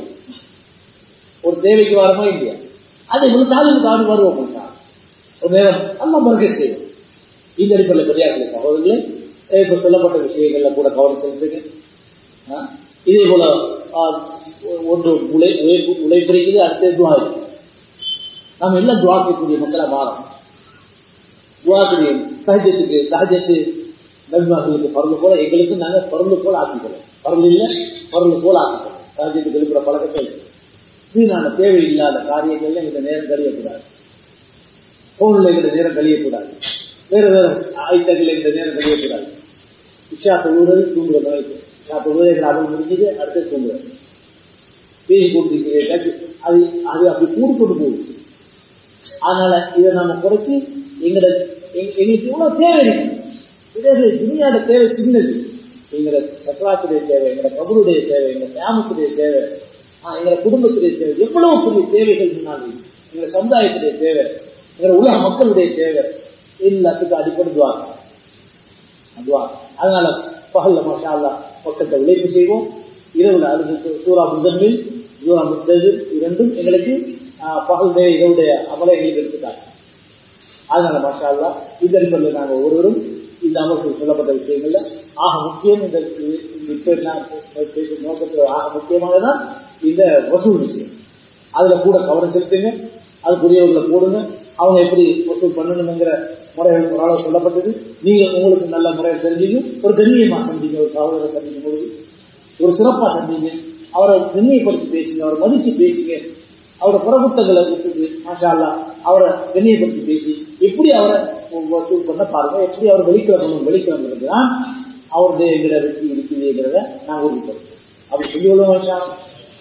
ஒரு தேவைக்கு வாரமா இல்லையா அதே போல தாலிமுக்கான வருவோம் மனுஷா. ஒரு நேரம் நல்லா மறுக்க செய்வோம் இந்த அடிப்படையில் பெரியார்களே சகோதரர்களே இப்போ சொல்லப்பட்ட விஷயங்கள்ல கூட கவனம் செலுத்துங்க ஆ? இதே போல ஆ, ஒன்று உழை உழைப்பு உழைப்பிருக்குது அடுத்தது துவா இருக்கு நாம் எல்லாம் துவா கேட்கக்கூடிய மக்களை மாறும் துவா கூடிய சஹஜத்துக்கு சஹஜத்து நபிமார்களுக்கு பறந்து போல எங்களுக்கு நாங்கள் பறந்து போல ஆக்கிக்கிறோம் பறந்து இல்லை பறந்து போல ஆக்கிக்கிறோம் சஹஜத்துக்கு எழுப்புற பழக்கத்தை இருக்கு. வீணான தேவையில்லாத காரியங்கள்ல இந்த நேரம் கழியக்கூடாது போன்ல இந்த நேரம் கழியக்கூடாது வேற வேற ஐட்டங்கள் இந்த நேரம் கழியக்கூடாது இஷா தொழுகிறது தூங்குற மாதிரி இஷா தொழுகிறது அது முடிஞ்சது அடுத்து தூங்குறது பேசி கொண்டிருக்கிறேன் அது அது அப்படி கூடு கொண்டு போகுது அதனால இதை நம்ம குறைச்சி எங்களோட எங்க- எங்களுக்கு இவ்வளவு தேவை இருக்கு இதே துணியாட தேவை சின்னது எங்களோட சக்கராத்துடைய தேவை எங்களோட கபருடைய தேவை எங்க கிராமத்துடைய தேவை ஆஹ், எங்களோட குடும்பத்துடைய தேவை எவ்வளவு பெரிய தேவைகள் முன்னாடி எங்களோட சமுதாயத்துடைய தேவை எங்களோட உலக மக்களுடைய தேவை எல்லாத்துக்கும் அடிப்படை துவா அதுவா அதனால பகல்ல மாஷா அல்லாஹ் பக்கத்தை உழைப்பு செய்வோம் இரவுல அது சூரா முதன்மில் சூரா முத்தது இரண்டும் எங்களுக்கு ஆஹ், பகலுடைய இரவுடைய அமலை எங்களுக்கு எடுத்துட்டாங்க அதனால மாஷா அல்லாஹ் இந்த அடிப்படையில் நாங்கள் ஒருவரும் இந்த அமைப்பில் சொல்லப்பட்ட விஷயங்கள்ல ஆக முக்கியம் இந்த இப்ப நான் பேசும் நோக்கத்தில் ஆக முக்கியமானதான் இந்த வசூல் விஷயம் அதுல கூட கவனம் செலுத்துங்க அதுக்குரியவர்களை போடுங்க அவங்க எப்படி வசூல் பண்ணணுங்கிற முறைகள் ஒரு அளவு சொல்லப்பட்டது நீங்க உங்களுக்கு நல்ல முறையில் தெரிஞ்சீங்க ஒரு கண்ணியமா செஞ்சீங்க ஒரு சகோதரரை சந்திக்கும் பொழுது ஒரு சிறப்பா செஞ்சீங்க அவரை கண்ணியப்படுத்தி பேசுங்க அவரை மதிச்சு பேசுங்க அவரோட புறகுத்தங்களை விட்டுட்டு மாஷா அல்லாஹ் அவரை கண்ணியப்படுத்தி பேசி எப்படி அவரை வசூல் பண்ண பாருங்க எப்படி அவர் வெளிக்கிழமை வெளிக்கிழமை தான் அவருடைய எங்கிற வெற்றி இருக்குதுங்கிறத நான் உறுதிப்படுத்தேன் அப்படி சொல்லி கொள்ளும் மாஷா அல்லாஹ்.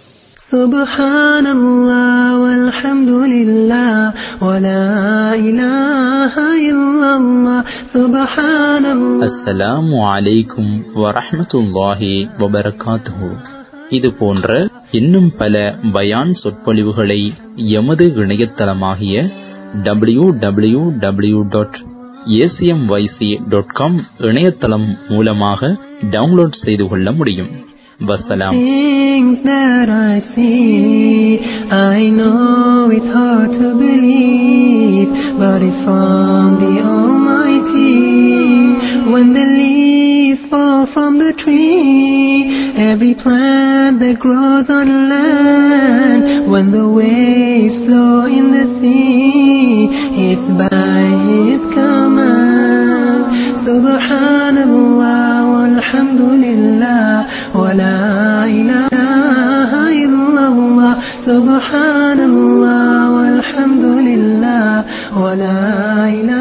سبحان الله والحمد لله ولا إله إلا الله سبحان الله அஸ்ஸலாமு அலைக்கும் வரஹ்மத்துல்லாஹி வபரகாத்துஹு இது போன்ற இன்னும் பல பயான் சொற்பொழிவுகளை எமது இணையதளமாகிய W W W dot ACMYC dot com இணையதளம் மூலமாக டவுன்லோட் செய்து கொள்ள முடியும் வசலாம் Things that I see, I know it's hard to believe, but it's from the Almighty. When the leaves fall from the tree, every plant that grows on land, when the waves flow in the sea, it's by His command. Subhanallah walhamdulillah wa la ilaha illallah. Subhanallah walhamdulillah wa la ilaha